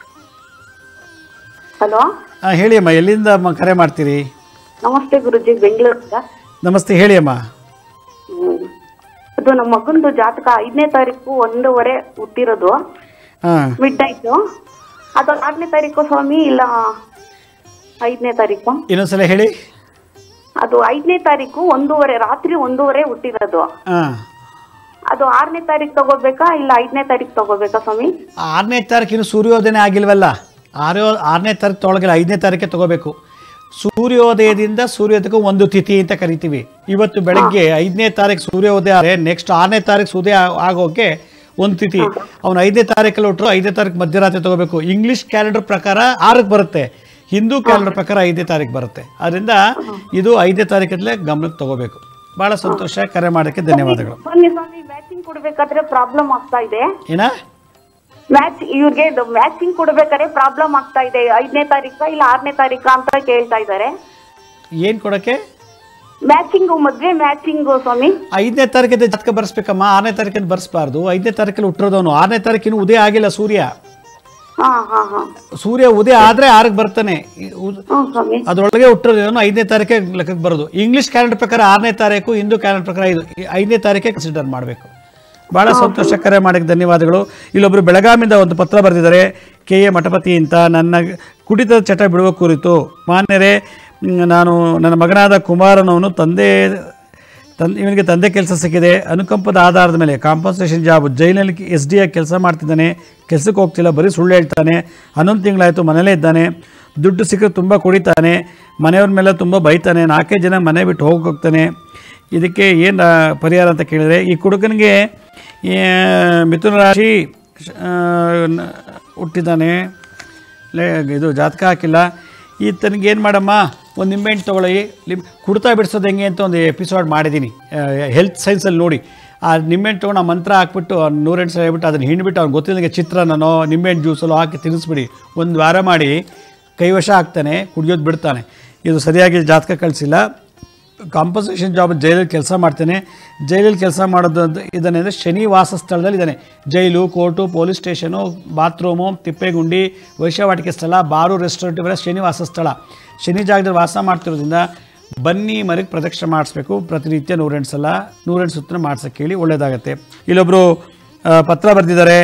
ಹಲೋ ಹಾಂ ಹೇಳಿ ಅಮ್ಮ ಎಲ್ಲಿಂದ ಅಮ್ಮ ಕರೆ ಮಾಡ್ತೀರಿ ನಮಸ್ತೆ ಗುರುಜಿ ಬೆಂಗಳೂರಿಂದ ನಮಸ್ತೆ ಹೇಳಿ ಅಮ್ಮ ಹ್ಮ್. ಅದು ನಮ್ಮ ಮಗಂದು ಜಾತಕ ಐದನೇ ತಾರೀಕು ಒಂದೂವರೆ ಹುಟ್ಟಿರೋದು ಹಾಂ ಮಿಡ್ ಆಯ್ತು ಅದು ಆರನೇ ತಾರೀಕು ಸ್ವಾಮಿ ಇಲ್ಲ ಐದನೇ ತಾರೀಕು ಇನ್ನೊಂದ್ಸಲ ಹೇಳಿ ಅದು ಐದನೇ ತಾರೀಕು ಒಂದೂವರೆ ರಾತ್ರಿ ಒಂದೂವರೆ ಹುಟ್ಟಿರೋದು ಹಾಂ ಅದು ಆರನೇ ತಾರೀಕು ತಗೋಬೇಕಾ ಇಲ್ಲ ಐದನೇ ತಾರೀಕು ತಗೋಬೇಕಾ ಸ್ವಾಮಿ ಆರನೇ ತಾರೀಕಿನ ಸೂರ್ಯೋದಯ ಆಗಿಲ್ವಲ್ಲ ಆರೋ ಆರನೇ ತಾರೀಕು ತೊಳಗಿಲ್ಲ ಐದನೇ ತಾರೀಕೆ ತಗೋಬೇಕು ಸೂರ್ಯೋದಯದಿಂದ ಸೂರ್ಯೋದಯಕ್ಕೂ ಒಂದು ತಿಥಿ ಅಂತ ಕರಿತೀವಿ ಇವತ್ತು ಬೆಳಗ್ಗೆ ಐದನೇ ತಾರೀಕು ಸೂರ್ಯೋದಯ ಆದರೆ ನೆಕ್ಸ್ಟ್ ಆರನೇ ತಾರೀಕು ಸೂರ್ಯ ಆಗೋಕ್ಕೆ ಒಂದು ತಿಥಿ ಅವ್ನು ಐದನೇ ತಾರೀಕಲ್ಲಿ ಹುಟ್ಟರು ಐದನೇ ತಾರೀಕು ಮಧ್ಯರಾತ್ರಿ ತಗೋಬೇಕು ಇಂಗ್ಲಿಷ್ ಕ್ಯಾಲೆಂಡರ್ ಪ್ರಕಾರ ಆರಕ್ಕೆ ಬರುತ್ತೆ ಹಿಂದೂ ಕ್ಯಾಲೆಂಡರ್ ಪ್ರಕಾರ ಐದನೇ ತಾರೀಕು ಬರುತ್ತೆ ಅದರಿಂದ ಇದು ಐದನೇ ತಾರೀಕಲ್ಲೇ ಗಮನಕ್ಕೆ ತಗೋಬೇಕು ಬಹಳ ಸಂತೋಷ ಕರೆ ಮಾಡೋಕ್ಕೆ ಧನ್ಯವಾದಗಳು ಸ್ವಾಮಿ ಸ್ವಾಮಿ ಮ್ಯಾಚಿಂಗ್ ಕೊಡ್ಬೇಕಾದ್ರೆ ಪ್ರಾಬ್ಲಮ್ ಆಗ್ತಾ ಇದೆ ಏನ ಮ್ಯಾಚ್ ಇವ್ರಿಗೆ ಮ್ಯಾಚಿಂಗ್ ಕೊಡ್ಬೇಕಾದ್ರೆ ಪ್ರಾಬ್ಲಮ್ ಆಗ್ತಾ ಇದೆ ಐದನೇ ತಾರೀಕ ಇಲ್ಲ ಆರನೇ ತಾರೀಕ ಅಂತ ಕೇಳ್ತಾ ಇದ್ದಾರೆ ಏನು ಕೊಡೋಕ್ಕೆ ಮ್ಯಾಚಿಂಗು ಮದ್ವೆ ಮ್ಯಾಚಿಂಗು ಸ್ವಾಮಿ ಐದನೇ ತಾರೀಕಿಂದ ಜಾತಕ ಬರ್ಸ್ಬೇಕಮ್ಮ ಆರನೇ ತಾರೀಕಿಂದ ಬರ್ಸ್ಬಾರ್ದು ಐದನೇ ತಾರೀಕಲ್ಲಿ ಹುಟ್ಟಿರೋದವನು ಆರನೇ ತಾರೀಕಿನ ಉದಯ ಆಗಿಲ್ಲ ಸೂರ್ಯ ಹಾ ಹಾ ಹಾ ಸೂರ್ಯ ಉದಯ ಆದರೆ ಆರಕ್ಕೆ ಬರ್ತಾನೆ ಈ ಉದ್- ಹ್ಮ್ ಸ್ವಾಮಿ ಅದರೊಳಗೆ ಹುಟ್ಟಿರೋದೇನು ಐದನೇ ತಾರೀಕೆ ಲೆಕ್ಕಕ್ಕೆ ಬರೋದು ಇಂಗ್ಲಿಷ್ ಕ್ಯಾಲೆಂಡರ್ ಪ್ರಕಾರ ಆರನೇ ತಾರೀಕು ಹಿಂದೂ ಕ್ಯಾಲೆಂಡರ್ ಪ್ರಕಾರ ಐದು ಈ ಐದನೇ ತಾರೀಕೆ ಕನ್ಸಿಡರ್ ಮಾಡಬೇಕು ಭಾಳ ಸಂತೋಷ ಕರೆ ಮಾಡಕ್ಕೆ ಧನ್ಯವಾದಗಳು ಇಲ್ಲೊಬ್ಬರು ಬೆಳಗಾಮಿಂದ ಒಂದು ಪತ್ರ ಬರೆದಿದ್ದಾರೆ ಕೆ ಎ ಮಠಪತಿ ಅಂತ ನನ್ನ ಕುಡಿತದ ಚಟ ಬಿಡುವ ಕುರಿತು ಮಾನ್ಯರೇ ಮ್, ನಾನು ನನ್ನ ಮಗನಾದ ಕುಮಾರನವನು ತಂದೆ ತನ್ ಇವನಿಗೆ ತಂದೆ ಕೆಲಸ ಸಿಕ್ಕಿದೆ ಅನುಕಂಪದ ಆಧಾರದ ಮೇಲೆ ಕಾಂಪನ್ಸೇಷನ್ ಜಾಬ್ ಜೈಲಿನಲ್ಲಿ ಎಸ್ ಡಿ ಆಗಿ ಕೆಲಸ ಮಾಡ್ತಿದ್ದಾನೆ ಕೆಲಸಕ್ಕೆ ಹೋಗ್ತಿಲ್ಲ ಬರೀ ಸುಳ್ಳು ಹೇಳ್ತಾನೆ ಹನ್ನೊಂದು ತಿಂಗಳಾಯಿತು ಮನೇಲೇ ಇದ್ದಾನೆ ದುಡ್ಡು ಸಿಕ್ಕರೆ ತುಂಬ ಕುಡಿತಾನೆ ಮನೆಯವ್ರ ಮೇಲೆ ತುಂಬ ಬೈತಾನೆ ನಾಲ್ಕೈದು ಜನ ಮನೆ ಬಿಟ್ಟು ಹೋಗಿ ಹೋಗ್ತಾನೆ ಇದಕ್ಕೆ ಏನು ಪರಿಹಾರ ಅಂತ ಕೇಳಿದರೆ ಈ ಹುಡುಗನಿಗೆ ಈ, ಮಿಥುನ ರಾಶಿ ಆ, ನ- ಹುಟ್ಟಿದ್ದಾನೆ ಲೇ ಇದು ಜಾತಕ ಹಾಕಿಲ್ಲ ಈತನಿಗೆ ಏನು ಮಾಡಮ್ಮ ಒಂದು ನಿಂಬೆಹಣ್ಣು ತೊಗೊಳ್ಳಿ ಲಿಮ್ ಕುಡ್ತಾ ಬಿಡಿಸೋದು ಹೆಂಗೆ ಅಂತ ಒಂದು ಎಪಿಸೋಡ್ ಮಾಡಿದ್ದೀನಿ ಹೆಲ್ತ್ ಸೈನ್ಸಲ್ಲಿ ನೋಡಿ ಆ ನಿಂಬೆಹಣ್ಣು ತೊಗೊಂಡು ಆ ಮಂತ್ರ ಹಾಕ್ಬಿಟ್ಟು ಆ ನೂರೆಂಟು ಸಲ ಹೇಳ್ಬಿಟ್ಟು ಅದನ್ನು ಹಿಂಡ್ಬಿಟ್ಟು ಅವ್ನು ಗೊತ್ತಿಲ್ಲದಂಗೆ ಚಿತ್ರಾನ್ನನೋ ನಿಂಬೆಹಣ್ಣು ಜ್ಯೂಸಲ್ಲೋ ಹಾಕಿ ತಿನ್ನಿಸ್ಬಿಡಿ ಒಂದು ವಾರ ಮಾಡಿ ಕೈವಶ ಆಗ್ತಾನೆ ಕುಡಿಯೋದು ಬಿಡ್ತಾನೆ ಇದು ಸರಿಯಾಗಿ ಜಾತಕ ಕಳಿಸಿಲ್ಲ ಕಾಂಪನ್ಸೇಷನ್ ಜಾಬ್ ಜೈಲಲ್ಲಿ ಕೆಲಸ ಮಾಡ್ತೇನೆ ಜೈಲಲ್ಲಿ ಕೆಲಸ ಮಾಡೋದು ಅಂತ ಇದ್ದಾನೆ ಅಂದರೆ ಶನಿ ವಾಸ ಸ್ಥಳದಲ್ಲಿ ಇದ್ದಾನೆ jail court police station bathroom ತಿಪ್ಪೆಗುಂಡಿ ವೈಶ್ಯವಾಟಿಕೆ ಸ್ಥಳ ಬಾರು ರೆಸ್ಟೋರೆಂಟ್ ಇವೆಲ್ಲ ಶನಿ ವಾಸ ಸ್ಥಳ ಶನಿ ಜಾಗದಲ್ಲಿ ವಾಸ ಮಾಡ್ತಿರೋದ್ರಿಂದ ಬನ್ನಿ ಮರಿಗೆ ಪ್ರದಕ್ಷಿಣೆ ಮಾಡಿಸ್ಬೇಕು ಪ್ರತಿನಿತ್ಯ ನೂರೆಂಟು ಸಲ ನೂರೆಂಟು ಸುತ್ತನ ಮಾಡ್ಸೋಕ್ಕೆ ಹೇಳಿ ಒಳ್ಳೆಯದಾಗತ್ತೆ ಇಲ್ಲೊಬ್ಬರು ಆ, ಪತ್ರ ಬರೆದಿದ್ದಾರೆ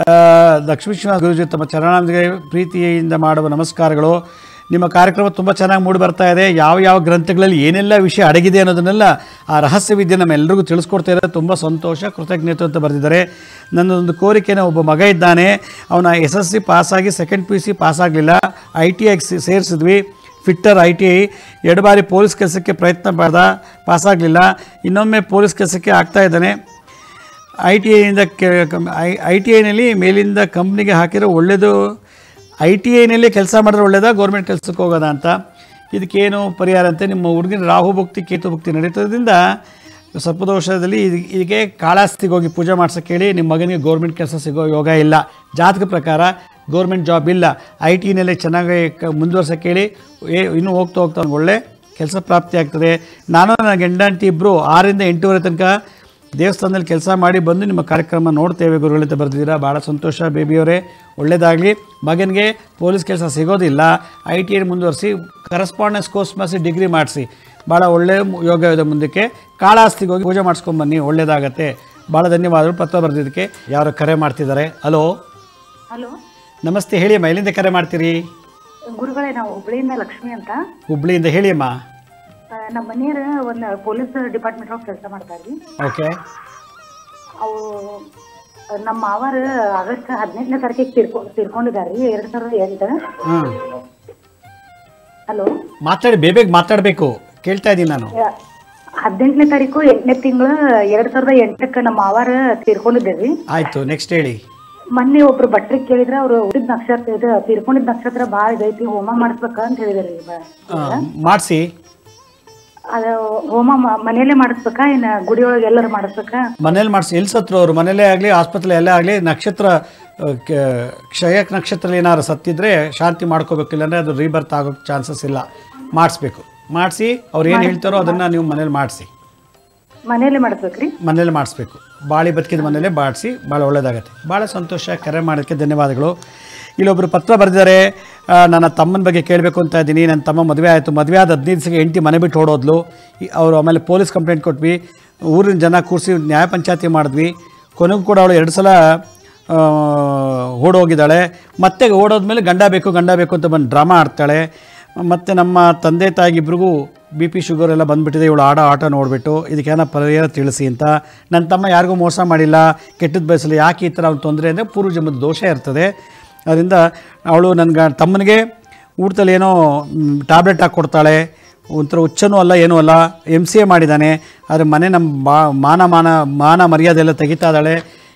ಲಕ್ಷ್ಮೀ ಶ್ರೀನಿವಾಸ ಗುರುಜಿ ತಮ್ಮ ಚರಣಾಂದಿಗೆ ಪ್ರೀತಿಯಿಂದ ಮಾಡುವ ನಮಸ್ಕಾರಗಳು ನಿಮ್ಮ ಕಾರ್ಯಕ್ರಮ ತುಂಬ ಚೆನ್ನಾಗಿ ಮೂಡಿ ಬರ್ತಾ ಇದೆ ಯಾವ ಯಾವ ಗ್ರಂಥಗಳಲ್ಲಿ ಏನೆಲ್ಲ ವಿಷಯ ಅಡಗಿದೆ ಅನ್ನೋದನ್ನೆಲ್ಲ ಆ ರಹಸ್ಯ ವಿದ್ಯೆ ನಮ್ಮೆಲ್ಲರಿಗೂ ತಿಳಿಸ್ಕೊಡ್ತಾ ಇರೋದು ತುಂಬ ಸಂತೋಷ ಕೃತಜ್ಞತೆ ಅಂತ ಬರೆದಿದ್ದಾರೆ ನನ್ನದೊಂದು ಕೋರಿಕೆನ ಒಬ್ಬ ಮಗ ಇದ್ದಾನೆ ಅವನ ಎಸ್ ಎಸ್ ಸಿ ಪಾಸಾಗಿ ಸೆಕೆಂಡ್ ಪಿ ಯು ಸಿ ಪಾಸಾಗಲಿಲ್ಲ ಐ ಟಿ ಐಗೆ ಸೇರಿಸಿದ್ವಿ ಫಿಟ್ಟರ್ ಐ ಟಿ ಐ ಎರಡು ಬಾರಿ ಪೊಲೀಸ್ ಕೆಲಸಕ್ಕೆ ಪ್ರಯತ್ನ ಮಾಡ್ದ ಪಾಸಾಗಲಿಲ್ಲ ಇನ್ನೊಮ್ಮೆ ಪೊಲೀಸ್ ಕೆಲಸಕ್ಕೆ ಆಗ್ತಾ ಇದ್ದಾನೆ ಐ ಟಿ ಐನಿಂದ ಐ ಐ ಟಿ ಐನಲ್ಲಿ ಮೇಲಿಂದ ಕಂಪ್ನಿಗೆ ಹಾಕಿರೋ ಒಳ್ಳೆಯದು ಐ ಟಿ ಐನಲ್ಲಿ ಕೆಲಸ ಮಾಡಿದ್ರೆ ಒಳ್ಳೇದಾ ಗೌರ್ಮೆಂಟ್ ಕೆಲಸಕ್ಕೆ ಹೋಗೋದಾ ಅಂತ ಇದಕ್ಕೇನು ಪರಿಹಾರ ಅಂತ ನಿಮ್ಮ ಹುಡುಗಿನ ರಾಹು ಭಕ್ತಿ ಕೇತು ಭಕ್ತಿ ನಡೀತದ್ರಿಂದ ಸರ್ಪದೋಷದಲ್ಲಿ ಇದು ಇದಕ್ಕೆ ಕಾಳಾಸ್ತಿಗೆ ಹೋಗಿ ಪೂಜೆ ಮಾಡ್ಸೋಕ್ಕೆ ಹೇಳಿ ನಿಮ್ಮ ಮಗನಿಗೆ ಗೌರ್ಮೆಂಟ್ ಕೆಲಸ ಸಿಗೋ ಯೋಗ ಇಲ್ಲ ಜಾತಕ ಪ್ರಕಾರ ಗೌರ್ಮೆಂಟ್ ಜಾಬ್ ಇಲ್ಲ ಐ ಟಿನಲ್ಲೇ ಚೆನ್ನಾಗಿ ಕ ಮುಂದುವರ್ಸೋಕ್ಕೆ ಹೇಳಿ ಏ ಇನ್ನೂ ಹೋಗ್ತಾ ಹೋಗ್ತಾ ಅವ್ನಿಗೆ ಒಳ್ಳೆ ಕೆಲಸ ಪ್ರಾಪ್ತಿ ಆಗ್ತದೆ ನಾನು ನನ್ನ ಗಂಡಂಟಿ ಇಬ್ಬರು ಆರರಿಂದ ಎಂಟೂವರೆ ತನಕ ದೇವಸ್ಥಾನದಲ್ಲಿ ಕೆಲಸ ಮಾಡಿ ಬಂದು ನಿಮ್ಮ ಕಾರ್ಯಕ್ರಮ ನೋಡ್ತೇವೆ ಗುರುಗಳಿಂದ ಬರೆದಿದ್ದೀರಾ ಭಾಳ ಸಂತೋಷ ಬೇಬಿಯವರೇ ಒಳ್ಳೆಯದಾಗಲಿ ಮಗನಿಗೆ ಪೊಲೀಸ್ ಕೆಲಸ ಸಿಗೋದಿಲ್ಲ ಐ ಟಿ ಐ ಮುಂದುವರಿಸಿ ಕರೆಸ್ಪಾಂಡೆನ್ಸ್ ಕೋರ್ಸ್ ಮಾಡಿಸಿ ಡಿಗ್ರಿ ಮಾಡಿಸಿ ಭಾಳ ಒಳ್ಳೆ ಯೋಗ ಇದೆ ಮುಂದಕ್ಕೆ ಕಾಳಾಸ್ತಿಗೆ ಹೋಗಿ ಪೂಜೆ ಮಾಡಿಸ್ಕೊಂಬನ್ನಿ ಒಳ್ಳೆಯದಾಗತ್ತೆ ಭಾಳ ಧನ್ಯವಾದಗಳು ಪತ್ರ ಬರೆದಿದ್ದಕ್ಕೆ ಯಾರು ಕರೆ ಮಾಡ್ತಿದ್ದಾರೆ ಹಲೋ ಹಲೋ ನಮಸ್ತೆ ಹೇಳಿ ಅಮ್ಮ ಎಲ್ಲಿಂದ ಕರೆ ಮಾಡ್ತೀರಿ ಗುರುಗಳೇ ನಾವು ಹುಬ್ಳಿಯಿಂದ ಲಕ್ಷ್ಮಿ ಅಂತ ಹುಬ್ಳಿಯಿಂದ ಹೇಳಿ ಅಮ್ಮ ಆ, ನಮ್ಮ ಮನೆಯವ್ರ ಒಂದು ಪೊಲೀಸ್ ಡಿಪಾರ್ಟ್ಮೆಂಟ್ ಒಳಗೆ ಕೆಲಸ ಮಾಡ್ತಾರ್ರಿ ಓಕೆ ಅವು ನಮ್ಮ ಮಾವರು ಆಗಸ್ಟ್ ಹದಿನೆಂಟನೇ ತಾರೀಕಿಗೆ ತೀರ್ಕೊ ತೀರ್ಕೊಂಡಿದ್ದಾರೆ ಎರಡು ಸಾವಿರದ ಎಂಟು ಹಾಂ ಹಲೋ ಮಾತಾಡಿ ಬೇಬೇಗ ಮಾತಾಡಬೇಕು ಕೇಳ್ತಾ ಇದ್ದೀನಿ ನಾನು ಹದಿನೆಂಟನೇ ತಾರೀಕು ಎಂಟನೇ ತಿಂಗಳು ಎರಡು ಸಾವಿರದ ಎಂಟಕ್ಕೆ ನಮ್ಮ ಮಾವಾರ ತೀರ್ಕೊಂಡಿದ್ದೇವೆ ಆಯಿತು ನೆಕ್ಸ್ಟ್ ಹೇಳಿ ಮೊನ್ನೆ ಒಬ್ರು ಭಟ್ರಿಗೆ ಕೇಳಿದ್ರೆ ಅವ್ರು ಹುಟ್ಟಿದ ನಕ್ಷತ್ರ ಇದು ತೀರ್ಕೊಂಡಿದ್ದ ನಕ್ಷತ್ರ ಭಾಳ ಇದೈತಿ ಹೋಮ ಮಾಡಿಸ್ಬೇಕ ಅಂತ ಹೇಳಿದಾರೆ ಮಾಡಿಸಿ ಅದು ಹೋಮ ಮ- ಮನೆಯಲ್ಲೇ ಮಾಡಿಸ್ಬೇಕಾ ಏನ ಗುಡಿ ಒಳಗೆ ಎಲ್ಲರೂ ಮಾಡಿಸ್ಬೇಕಾ ಮನೇಲಿ ಮಾಡಿಸಿ ಎಲ್ಲಿ ಸತ್ರು ಅವರು ಮನೇಲೇ ಆಗಲಿ ಆಸ್ಪತ್ರೆ ಎಲ್ಲೇ ಆಗಲಿ ನಕ್ಷತ್ರ ಆ, ಕ- ಕ್ಷಯ ನಕ್ಷತ್ರದಲ್ಲಿ ಏನಾದ್ರು ಸತ್ತಿದ್ರೆ ಶಾಂತಿ ಮಾಡ್ಕೋಬೇಕು ಇಲ್ಲಾಂದರೆ ಅದು ರೀಬರ್ತ್ ಆಗೋಕ್ಕೆ ಚಾನ್ಸಸ್ ಇಲ್ಲ ಮಾಡಿಸ್ಬೇಕು ಮಾಡಿಸಿ ಅವ್ರು ಏನು ಹೇಳ್ತಾರೋ ಅದನ್ನು ನೀವು ಮನೇಲಿ ಮಾಡಿಸಿ ಮನೆಯಲ್ಲೇ ಮಾಡಿಸ್ಬೇಕ್ರಿ ಮನೇಲಿ ಮಾಡಿಸ್ಬೇಕು ಬಾಳಿ ಬದುಕಿದ ಮನೇಲೆ ಬಾಡಿಸಿ ಭಾಳ ಒಳ್ಳೆಯದಾಗತ್ತೆ ಭಾಳ ಸಂತೋಷ ಕರೆ ಮಾಡೋಕ್ಕೆ ಧನ್ಯವಾದಗಳು ಇಲ್ಲೊಬ್ಬರು ಪತ್ರ ಬರೆದಿದ್ದಾರೆ ಆ, ನನ್ನ ತಮ್ಮನ ಬಗ್ಗೆ ಕೇಳಬೇಕು ಅಂತ ಇದ್ದೀನಿ ನನ್ನ ತಮ್ಮ ಮದುವೆ ಆಯಿತು ಮದುವೆ ಆದ ಹದಿನೈದು ದಿವಸಕ್ಕೆ ಹೆಂಡತಿ ಮನೆ ಬಿಟ್ಟು ಓಡೋದ್ಲು ಈ- ಅವರು ಆಮೇಲೆ ಪೊಲೀಸ್ ಕಂಪ್ಲೇಂಟ್ ಕೊಟ್ವಿ ಊರಿನ ಜನ ಕೂರಿಸಿ ನ್ಯಾಯ ಪಂಚಾಯತಿ ಮಾಡಿದ್ವಿ ಕೊನೆಗೂ ಕೂಡ ಅವಳು ಎರಡು ಸಲ ಆ, ಓಡೋಗಿದ್ದಾಳೆ ಮತ್ತೆ ಓಡೋದ್ಮೇಲೆ ಗಂಡ ಬೇಕು ಗಂಡ ಬೇಕು ಅಂತ ಬಂದು ಡ್ರಾಮಾ ಆಡ್ತಾಳೆ ಮತ್ತು ನಮ್ಮ ತಂದೆ ತಾಯಿಗಿಬ್ರಿಗೂ ಬಿ ಪಿ ಶುಗರ್ ಎಲ್ಲ ಬಂದುಬಿಟ್ಟಿದೆ ಇವಳು ಆಡೋ ಆಟ ನೋಡಿಬಿಟ್ಟು ಇದಕ್ಕೇನೋ ಪರಿಹಾರ ತಿಳಿಸಿ ಅಂತ ನನ್ನ ತಮ್ಮ ಯಾರಿಗೂ ಮೋಸ ಮಾಡಿಲ್ಲ ಕೆಟ್ಟದ್ದು ಬಯಸಲ್ಲ ಯಾಕೆ ಈ ಥರ ಅವ್ನು ತೊಂದರೆ ಅಂದರೆ ಪೂರ್ವಜನ್ಮದ ದೋಷ ಇರ್ತದೆ ಅದರಿಂದ ಅವಳು ನನ್ನ ಗ ತಮ್ಮನಿಗೆ ಊಟದಲ್ಲಿ ಏನೋ ಟ್ಯಾಬ್ಲೆಟ್ ಹಾಕಿ ಕೊಡ್ತಾಳೆ ಒಂಥರ ಹುಚ್ಚನೂ ಅಲ್ಲ ಏನೂ ಅಲ್ಲ ಎಮ್ ಸಿ ಎ ಮಾಡಿದ್ದಾನೆ ಆದರೆ ಮನೆ ನಮ್ಮ ಬಾ ಮಾನ ಮಾನ ಮಾನ ಮರ್ಯಾದೆ ಎಲ್ಲ ತೆಗಿತಾ ಇದ್ದಾಳೆ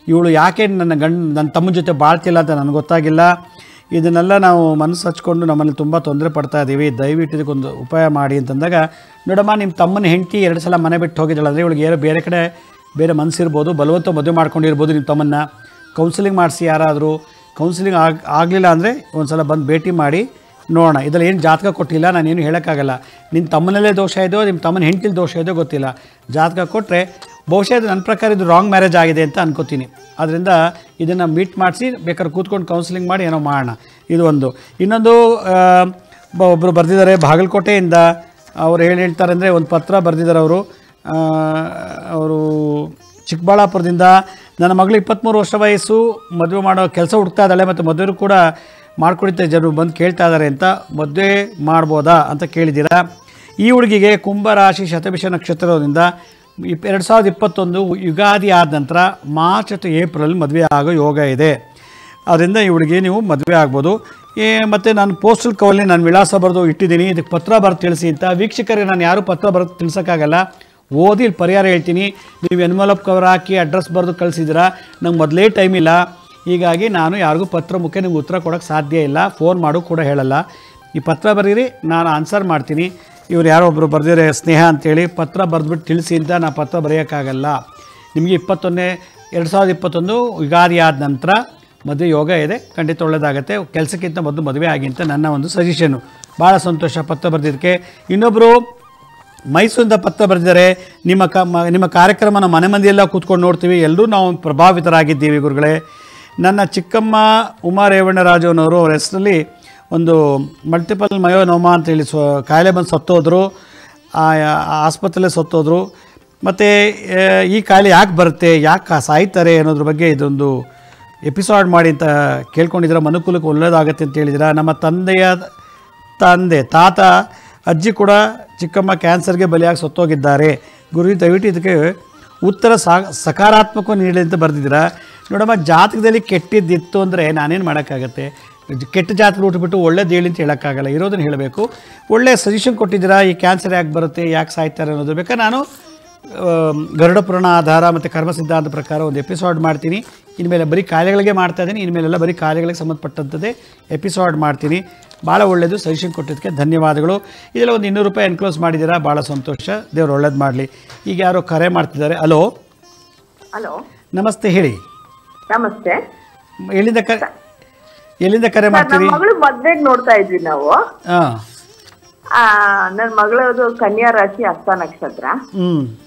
ಇವಳು ಯಾಕೆ ನನ್ನ ಗಂಡ ನನ್ನ ತಮ್ಮನ ಜೊತೆ ಬಾಳ್ತಿಲ್ಲ ಅಂತ ನನಗೆ ಗೊತ್ತಾಗಿಲ್ಲ ಇದನ್ನೆಲ್ಲ ನಾವು ಮನಸ್ಸು ಹಚ್ಕೊಂಡು ನಮ್ಮಲ್ಲಿ ತುಂಬ ತೊಂದರೆ ಪಡ್ತಾ ಇದ್ದೀವಿ ದಯವಿಟ್ಟು ಇದಕ್ಕೊಂದು ಉಪಾಯ ಮಾಡಿ ಅಂತಂದಾಗ ನೋಡಮ್ಮ ನಿಮ್ಮ ತಮ್ಮನ ಹೆಂಡತಿ ಎರಡು ಸಲ ಮನೆ ಬಿಟ್ಟು ಹೋಗಿದ್ದಾಳೆ ಅಂದರೆ ಇವಳಿಗೆ ಏನೋ ಬೇರೆ ಕಡೆ ಬೇರೆ ಮನಸ್ಸಿರ್ಬೋದು ಬಲವಂತ ಮದುವೆ ಮಾಡ್ಕೊಂಡಿರ್ಬೋದು ನಿಮ್ಮ ತಮ್ಮನ್ನ ಕೌನ್ಸಿಲಿಂಗ್ ಮಾಡಿಸಿ ಯಾರಾದರೂ ಕೌನ್ಸಿಲಿಂಗ್ ಆಗ ಆಗಲಿಲ್ಲ ಅಂದರೆ ಒಂದು ಸಲ ಬಂದು ಭೇಟಿ ಮಾಡಿ ನೋಡೋಣ ಇದರಲ್ಲಿ ಏನು ಜಾತಕ ಕೊಟ್ಟಿಲ್ಲ ನಾನೇನು ಹೇಳೋಕ್ಕಾಗಲ್ಲ ನಿನ್ನ ತಮ್ಮನಲ್ಲೇ ದೋಷ ಇದೆಯೋ ನಿಮ್ಮ ತಮ್ಮನ ಹೆಂಡತಿಲಿ ದೋಷ ಇದೆಯೋ ಗೊತ್ತಿಲ್ಲ ಜಾತಕ ಕೊಟ್ಟರೆ ಬಹುಶಃ ಇದು ನನ್ನ ಪ್ರಕಾರ ಇದು ರಾಂಗ್ ಮ್ಯಾರೇಜ್ ಆಗಿದೆ ಅಂತ ಅನ್ಕೋತೀನಿ ಅದರಿಂದ ಇದನ್ನು ಮೀಟ್ ಮಾಡಿಸಿ ಬೇಕಾದ್ರೆ ಕೂತ್ಕೊಂಡು ಕೌನ್ಸಿಲಿಂಗ್ ಮಾಡಿ ಏನೋ ಮಾಡೋಣ ಇದು ಒಂದು ಇನ್ನೊಂದು ಆ, ಬ- ಒಬ್ಬರು ಬರೆದಿದ್ದಾರೆ ಬಾಗಲಕೋಟೆಯಿಂದ ಅವ್ರು ಏನು ಹೇಳ್ತಾರೆ ಅಂದರೆ ಒಂದು ಪತ್ರ ಬರೆದಿದ್ದಾರೆ ಅವರು ಅವರು ಚಿಕ್ಕಬಳ್ಳಾಪುರದಿಂದ ನನ್ನ ಮಗಳು ಇಪ್ಪತ್ತ್ಮೂರು ವರ್ಷ ವಯಸ್ಸು ಮದುವೆ ಮಾಡೋ ಕೆಲಸ ಹುಡುಕ್ತಾ ಇದ್ದಾಳೆ ಮತ್ತು ಮದುವೆ ಕೂಡ ಮಾಡ್ಕೊಡಿತ ಜನರು ಬಂದು ಕೇಳ್ತಾ ಇದ್ದಾರೆ ಅಂತ ಮದುವೆ ಮಾಡ್ಬೋದಾ ಅಂತ ಕೇಳಿದ್ದೀರಾ ಈ ಹುಡುಗಿಗೆ ಕುಂಭರಾಶಿ ಶತಭಿಷ ನಕ್ಷತ್ರದಿಂದ ಇಪ್ ಎರಡು ಸಾವಿರದ ಇಪ್ಪತ್ತೊಂದು ಯುಗಾದಿ ಆದ ನಂತರ ಮಾರ್ಚ್ ಅಥವಾ ಏಪ್ರಿಲ್ ಮದುವೆ ಆಗೋ ಯೋಗ ಇದೆ ಅದರಿಂದ ಈ ಹುಡುಗಿ ನೀವು ಮದುವೆ ಆಗ್ಬೋದು ಏ ಮತ್ತು ನಾನು ಪೋಸ್ಟಲ್ ಕವಲ್ಲಿ ನಾನು ವಿಳಾಸ ಬರೆದು ಇಟ್ಟಿದ್ದೀನಿ ಇದಕ್ಕೆ ಪತ್ರ ಬರೆದು ತಿಳಿಸಿ ಅಂತ ವೀಕ್ಷಕರಿಗೆ ನಾನು ಯಾರೂ ಪತ್ರ ಬರೆದು ತಿಳಿಸೋಕ್ಕಾಗಲ್ಲ ಓದಿ ಇಲ್ಲಿ ಪರಿಹಾರ ಹೇಳ್ತೀನಿ ನೀವು ಎನ್ವಲಪ್ ಕವರ್ ಹಾಕಿ ಅಡ್ರೆಸ್ ಬರೆದು ಕಳಿಸಿದ್ದೀರಾ ನಂಗೆ ಮೊದಲೇ ಟೈಮ್ ಇಲ್ಲ ಹೀಗಾಗಿ ನಾನು ಯಾರಿಗೂ ಪತ್ರ ಮುಖ್ಯ ನಿಮ್ಗೆ ಉತ್ತರ ಕೊಡೋಕ್ಕೆ ಸಾಧ್ಯ ಇಲ್ಲ ಫೋನ್ ಮಾಡು ಕೂಡ ಹೇಳಲ್ಲ ಈ ಪತ್ರ ಬರೀರಿ ನಾನು ಆನ್ಸರ್ ಮಾಡ್ತೀನಿ ಇವ್ರು ಯಾರೋ ಒಬ್ಬರು ಬರೆದಿರೋ ಸ್ನೇಹ ಅಂತೇಳಿ ಪತ್ರ ಬರೆದ್ಬಿಟ್ಟು ತಿಳಿಸಿ ಅಂತ ನಾನು ಪತ್ರ ಬರೆಯೋಕ್ಕಾಗಲ್ಲ ನಿಮಗೆ ಇಪ್ಪತ್ತೊಂದನೇ ಎರಡು ಸಾವಿರದ ಇಪ್ಪತ್ತೊಂದು ಯುಗಾದಿ ಆದ ನಂತರ ಮದುವೆ ಯೋಗ ಇದೆ ಖಂಡಿತ ಒಳ್ಳೆಯದಾಗತ್ತೆ ಕೆಲಸಕ್ಕಿಂತ ಮೊದಲು ಮದುವೆ ಆಗಿ ಅಂತ ನನ್ನ ಒಂದು ಸಜೆಷನ್ನು ಭಾಳ ಸಂತೋಷ ಪತ್ರ ಬರೆದಿದ್ದಕ್ಕೆ ಇನ್ನೊಬ್ಬರು ಮೈಸೂರಿಂದ ಪತ್ರ ಬರೆದಿದ್ದಾರೆ ನಿಮ್ಮ ಕ ಮ- ನಿಮ್ಮ ಕಾರ್ಯಕ್ರಮನ ಮನೆ ಮಂದಿಯೆಲ್ಲ ಕೂತ್ಕೊಂಡು ನೋಡ್ತೀವಿ ಎಲ್ಲರೂ ನಾವು ಪ್ರಭಾವಿತರಾಗಿದ್ದೀವಿ ಗುರುಗಳೇ ನನ್ನ ಚಿಕ್ಕಮ್ಮ ಉಮಾ ರೇವಣ್ಣರಾಜನವರು ಅವ್ರ ಹೆಸರಲ್ಲಿ ಒಂದು ಮಲ್ಟಿಪಲ್ ಮಯೋನೋಮ ಅಂತೇಳಿ ಸ್ವ ಕಾಯಿಲೆ ಬಂದು ಸತ್ತೋದ್ರು ಆ ಆ ಆಸ್ಪತ್ರೆಯಲ್ಲೇ ಸತ್ತೋದ್ರು ಮತ್ತು ಈ ಕಾಯಿಲೆ ಯಾಕೆ ಬರುತ್ತೆ ಯಾಕೆ ಸಾಯ್ತಾರೆ ಅನ್ನೋದ್ರ ಬಗ್ಗೆ ಇದೊಂದು ಎಪಿಸೋಡ್ ಮಾಡಿ ಅಂತ ಕೇಳ್ಕೊಂಡಿದ್ದೀರ ಮನುಕುಲಕ್ಕೆ ಒಳ್ಳೆಯದಾಗತ್ತೆ ಅಂತ ಹೇಳಿದಿರ ನಮ್ಮ ತಂದೆಯ ತಂದೆ ತಾತ ಅಜ್ಜಿ ಕೂಡ ಚಿಕ್ಕಮ್ಮ ಕ್ಯಾನ್ಸರ್ಗೆ ಬಲಿಯಾಗಿ ಸತ್ತೋಗಿದ್ದಾರೆ ಗುರು ದಯವಿಟ್ಟು ಇದಕ್ಕೆ ಉತ್ತರ ಸಾ ಸಕಾರಾತ್ಮಕ ನೀಡಲಿ ಅಂತ ಬರೆದಿದ್ದೀರಾ ನೋಡಮ್ಮ ಜಾತಕದಲ್ಲಿ ಕೆಟ್ಟಿದ್ದಿತ್ತು ಅಂದರೆ ನಾನೇನು ಮಾಡೋಕ್ಕಾಗತ್ತೆ ಜ- ಕೆಟ್ಟ ಜಾತಕ ಉಟ್ಬಿಟ್ಟು ಒಳ್ಳೇದು ಹೇಳಿ ಅಂತ ಹೇಳೋಕ್ಕಾಗಲ್ಲ ಇರೋದನ್ನು ಹೇಳಬೇಕು ಒಳ್ಳೆಯ ಸಜೆಷನ್ ಕೊಟ್ಟಿದ್ದೀರಾ ಈ ಕ್ಯಾನ್ಸರ್ ಯಾಕೆ ಬರುತ್ತೆ ಯಾಕೆ ಸಾಯ್ತಾರೆ ಅನ್ನೋದು ಬೇಕಾ ನಾನು ಆಮ್, ಗರುಡ ಪುರಾಣ ಆಧಾರ ಮತ್ತು ಕರ್ಮ ಸಿದ್ಧಾಂತ ಪ್ರಕಾರ ಒಂದು ಎಪಿಸೋಡ್ ಮಾಡ್ತೀನಿ ಇನ್ಮೇಲೆ ಬರೀ ಕಾಯಿಲೆಗಳಿಗೆ ಮಾಡ್ತಾ ಇದ್ದೀನಿ ಇನ್ಮೇಲೆಲ್ಲ ಬರೀ ಕಾಯಿಲೆಗಳಿಗೆ ಸಂಬಂಧಪಟ್ಟಂಥದ್ದೇ ಎಪಿಸೋಡ್ ಮಾಡ್ತೀನಿ ಭಾಳ ಒಳ್ಳೆಯದು ಸಜೆಷನ್ ಕೊಟ್ಟಿದ್ದಕ್ಕೆ ಧನ್ಯವಾದಗಳು ಇದೆಲ್ಲ ಒಂದು ಇನ್ನೂರು ರೂಪಾಯಿ ಎನ್ಕ್ಲೋಸ್ ಮಾಡಿದ್ದೀರಾ ಭಾಳ ಸಂತೋಷ ದೇವ್ರು ಒಳ್ಳೇದು ಮಾಡಲಿ ಈಗ ಯಾರೋ ಕರೆ ಮಾಡ್ತಿದ್ದಾರೆ ಹಲೋ ಹಲೋ ನಮಸ್ತೆ ಹೇಳಿ ನಮಸ್ತೆ ಎಲ್ಲಿಂದ ಕರೆ ಎಲ್ಲಿಂದ ಕರೆ ಸರ್, ಮಾಡ್ತೀರಿ ನಮ್ಮ ಮಗಳು ಮದ್ವೆಗ್ ನೋಡ್ತಾ ಇದ್ವಿ ನಾವು ಹಾಂ ಆ ನನ್ನ ಮಗಳದು ಕನ್ಯಾ ರಾಶಿ ಹಸ್ತ ನಕ್ಷತ್ರ ಹ್ಞೂ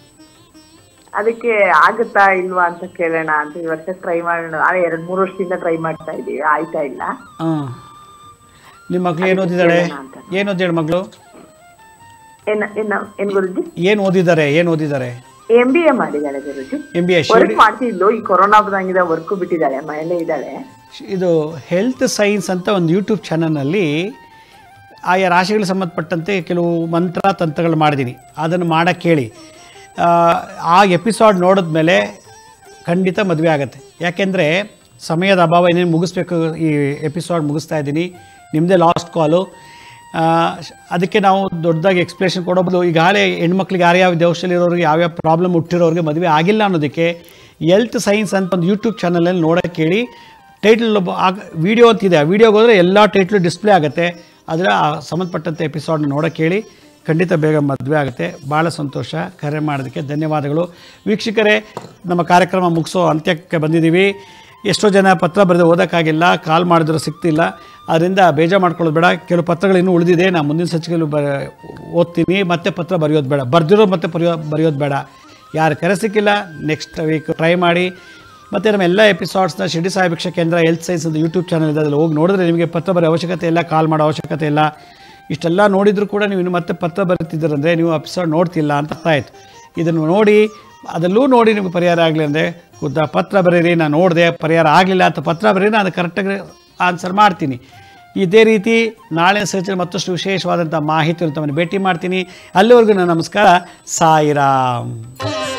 ಅದಕ್ಕೆ ಆಗುತ್ತಾ ಇಲ್ವಾ ಅಂತ ಕೇಳೋಣ ಅಂತ ಈ ವರ್ಷ ಟ್ರೈ ಮಾಡೋಣ ಆ ಎರಡ್ ಮೂರು ವರ್ಷದಿಂದ ಟ್ರೈ ಮಾಡ್ತಾ ಇದೀವಿ ಆಯ್ತಾ ಇಲ್ಲ ಹಾಂ ನಿಮ್ಮ ಮಗಳು ಏನು ಓದಿದ್ದಾಳೆ ಏನು ಓದಿದ್ದಾಳೆ ಮಗಳು ಏನ್ ಏನ್ ಏನ್ ಗುರುಜಿ ಏನು ಓದಿದ್ದಾರೆ ಏನು ಓದಿದ್ದಾರೆ ಎಂ ಬಿ ಎ ಮಾಡಿದಾಳೆ Guruji M B A work ಮಾಡ್ತಿದ್ಲು ಈ ಕೊರೋನಾ ಬಂದಂಗಿದೆ ವರ್ಕ್ ಬಿಟ್ಟಿದ್ದಾಳೆ ಮನೇಲೇ ಇದ್ದಾಳೆ ಇದು ಹೆಲ್ತ್ ಸೈನ್ಸ್ ಅಂತ ಒಂದು ಯೂಟ್ಯೂಬ್ ಚಾನಲ್ನಲ್ಲಿ ಆಯಾ ರಾಶಿಗಳಿಗೆ ಸಂಬಂಧಪಟ್ಟಂತೆ ಕೆಲವು ಮಂತ್ರ ತಂತ್ರಗಳು ಮಾಡಿದ್ದೀನಿ ಅದನ್ನು ಮಾಡೋಕ್ಕೆ ಕೇಳಿ ಆ, ಆ ಎಪಿಸೋಡ್ ನೋಡಿದ್ಮೇಲೆ ಖಂಡಿತ ಮದುವೆ ಆಗುತ್ತೆ ಯಾಕೆಂದರೆ ಸಮಯದ ಅಭಾವ ಏನೇನು ಮುಗಿಸ್ಬೇಕು ಈ ಎಪಿಸೋಡ್ ಮುಗಿಸ್ತಾ ಇದ್ದೀನಿ ನಿಮ್ಮದೇ ಲಾಸ್ಟ್ ಕಾಲು ಅದಕ್ಕೆ ನಾವು ದೊಡ್ಡದಾಗಿ ಎಕ್ಸ್ಪ್ಲೇಷನ್ ಕೊಡೋದು ಈಗಾಗಲೇ ಹೆಣ್ಮಕ್ಳಿಗೆ ಯಾರ್ಯಾವ ದೇಶದಲ್ಲಿರೋರಿಗೆ ಯಾವ್ಯಾವ ಪ್ರಾಬ್ಲಮ್ ಹುಟ್ಟಿರೋರಿಗೆ ಮದುವೆ ಆಗಿಲ್ಲ ಅನ್ನೋದಕ್ಕೆ ಎಲ್ತ್ ಸೈನ್ಸ್ ಅಂತ ಒಂದು ಯೂಟ್ಯೂಬ್ ಚಾನಲಲ್ಲಿ ನೋಡೋಕ್ಕೆ ಕೇಳಿ ಟೈಟಲ್ ಆಗ ವಿಡಿಯೋ ಅಂತಿದೆ ಆ ವಿಡಿಯೋಗೆ ಹೋದರೆ ಎಲ್ಲ ಟೈಟ್ಲು ಡಿಸ್ಪ್ಲೇ ಆಗುತ್ತೆ ಅದರ ಆ ಸಂಬಂಧಪಟ್ಟಂಥ ಎಪಿಸೋಡ್ನ ನೋಡೋಕ್ಕೆ ಹೇಳಿ ಖಂಡಿತ ಬೇಗ ಮದುವೆ ಆಗುತ್ತೆ ಭಾಳ ಸಂತೋಷ ಕರೆ ಮಾಡೋದಕ್ಕೆ ಧನ್ಯವಾದಗಳು ವೀಕ್ಷಕರೇ ನಮ್ಮ ಕಾರ್ಯಕ್ರಮ ಮುಗಿಸೋ ಅಂತ್ಯಕ್ಕೆ ಬಂದಿದ್ದೀವಿ ಎಷ್ಟೋ ಜನ ಪತ್ರ ಬರೆದು ಓದೋಕ್ಕಾಗಿಲ್ಲ ಕಾಲ್ ಮಾಡಿದ್ರು ಸಿಗ್ತಿಲ್ಲ ಅದರಿಂದ ಬೇಜಾರು ಮಾಡ್ಕೊಳ್ಳೋದು ಬೇಡ ಕೆಲವು ಪತ್ರಗಳು ಇನ್ನೂ ಉಳಿದಿದೆ ನಾನು ಮುಂದಿನ ಸಂಚಿಕೆಯಲ್ಲಿ ಬ ಓದ್ತೀನಿ ಮತ್ತೆ ಪತ್ರ ಬರೆಯೋದು ಬೇಡ ಬರ್ದಿರೋ ಮತ್ತೆ ಬರೆಯೋ ಬರೆಯೋದು ಬೇಡ ಯಾರು ಕರೆ ಸಿಕ್ಕಿಲ್ಲ ನೆಕ್ಸ್ಟ್ ವೀಕ್ ಟ್ರೈ ಮಾಡಿ ಮತ್ತು ನಮ್ಮ ಎಲ್ಲ ಎಪಿಸೋಡ್ಸ್ನ ಶಿರ್ಡಿ ಸಾಯಿಭಿಕ್ಷ ಕೇಂದ್ರ ಹೆಲ್ತ್ ಸೈನ್ಸ್ ಅಂತ ಯೂಟ್ಯೂಬ್ ಚಾನಲ್ ಇದೆ ಅದ್ರಲ್ಲಿ ಹೋಗಿ ನೋಡಿದ್ರೆ ನಿಮಗೆ ಪತ್ರ ಬರೋ ಅವಶ್ಯಕತೆ ಇಲ್ಲ ಕಾಲ್ ಮಾಡೋ ಅವಶ್ಯಕತೆ ಇಲ್ಲ ಇಷ್ಟೆಲ್ಲ ನೋಡಿದರೂ ಕೂಡ ನೀವು ಇನ್ನು ಮತ್ತೆ ಪತ್ರ ಬರುತ್ತಿದ್ದೀರಂದರೆ ನೀವು ಎಪಿಸೋಡ್ ನೋಡ್ತಿಲ್ಲ ಅಂತ ಅರ್ಥ ಆಯಿತು ಇದನ್ನು ನೋಡಿ ಅದಲ್ಲೂ ನೋಡಿ ನಿಮಗೆ ಪರಿಹಾರ ಆಗಲಿ ಅಂದರೆ ಖುದ್ದ ಪತ್ರ ಬರೀರಿ ನಾನು ನೋಡಿದೆ ಪರಿಹಾರ ಆಗಲಿಲ್ಲ ಅಂತ ಪತ್ರ ಬರೀರಿ ನಾನು ಕರೆಕ್ಟಾಗಿ ಆನ್ಸರ್ ಮಾಡ್ತೀನಿ ಇದೇ ರೀತಿ ನಾಳೆ ಸಂಚೆ ಮತ್ತಷ್ಟು ವಿಶೇಷವಾದಂಥ ಮಾಹಿತಿ ತಮ್ಮನ್ನು ಭೇಟಿ ಮಾಡ್ತೀನಿ ಅಲ್ಲಿವರೆಗೂ ನನ್ನ ನಮಸ್ಕಾರ ಸಾಯಿರಾಮ್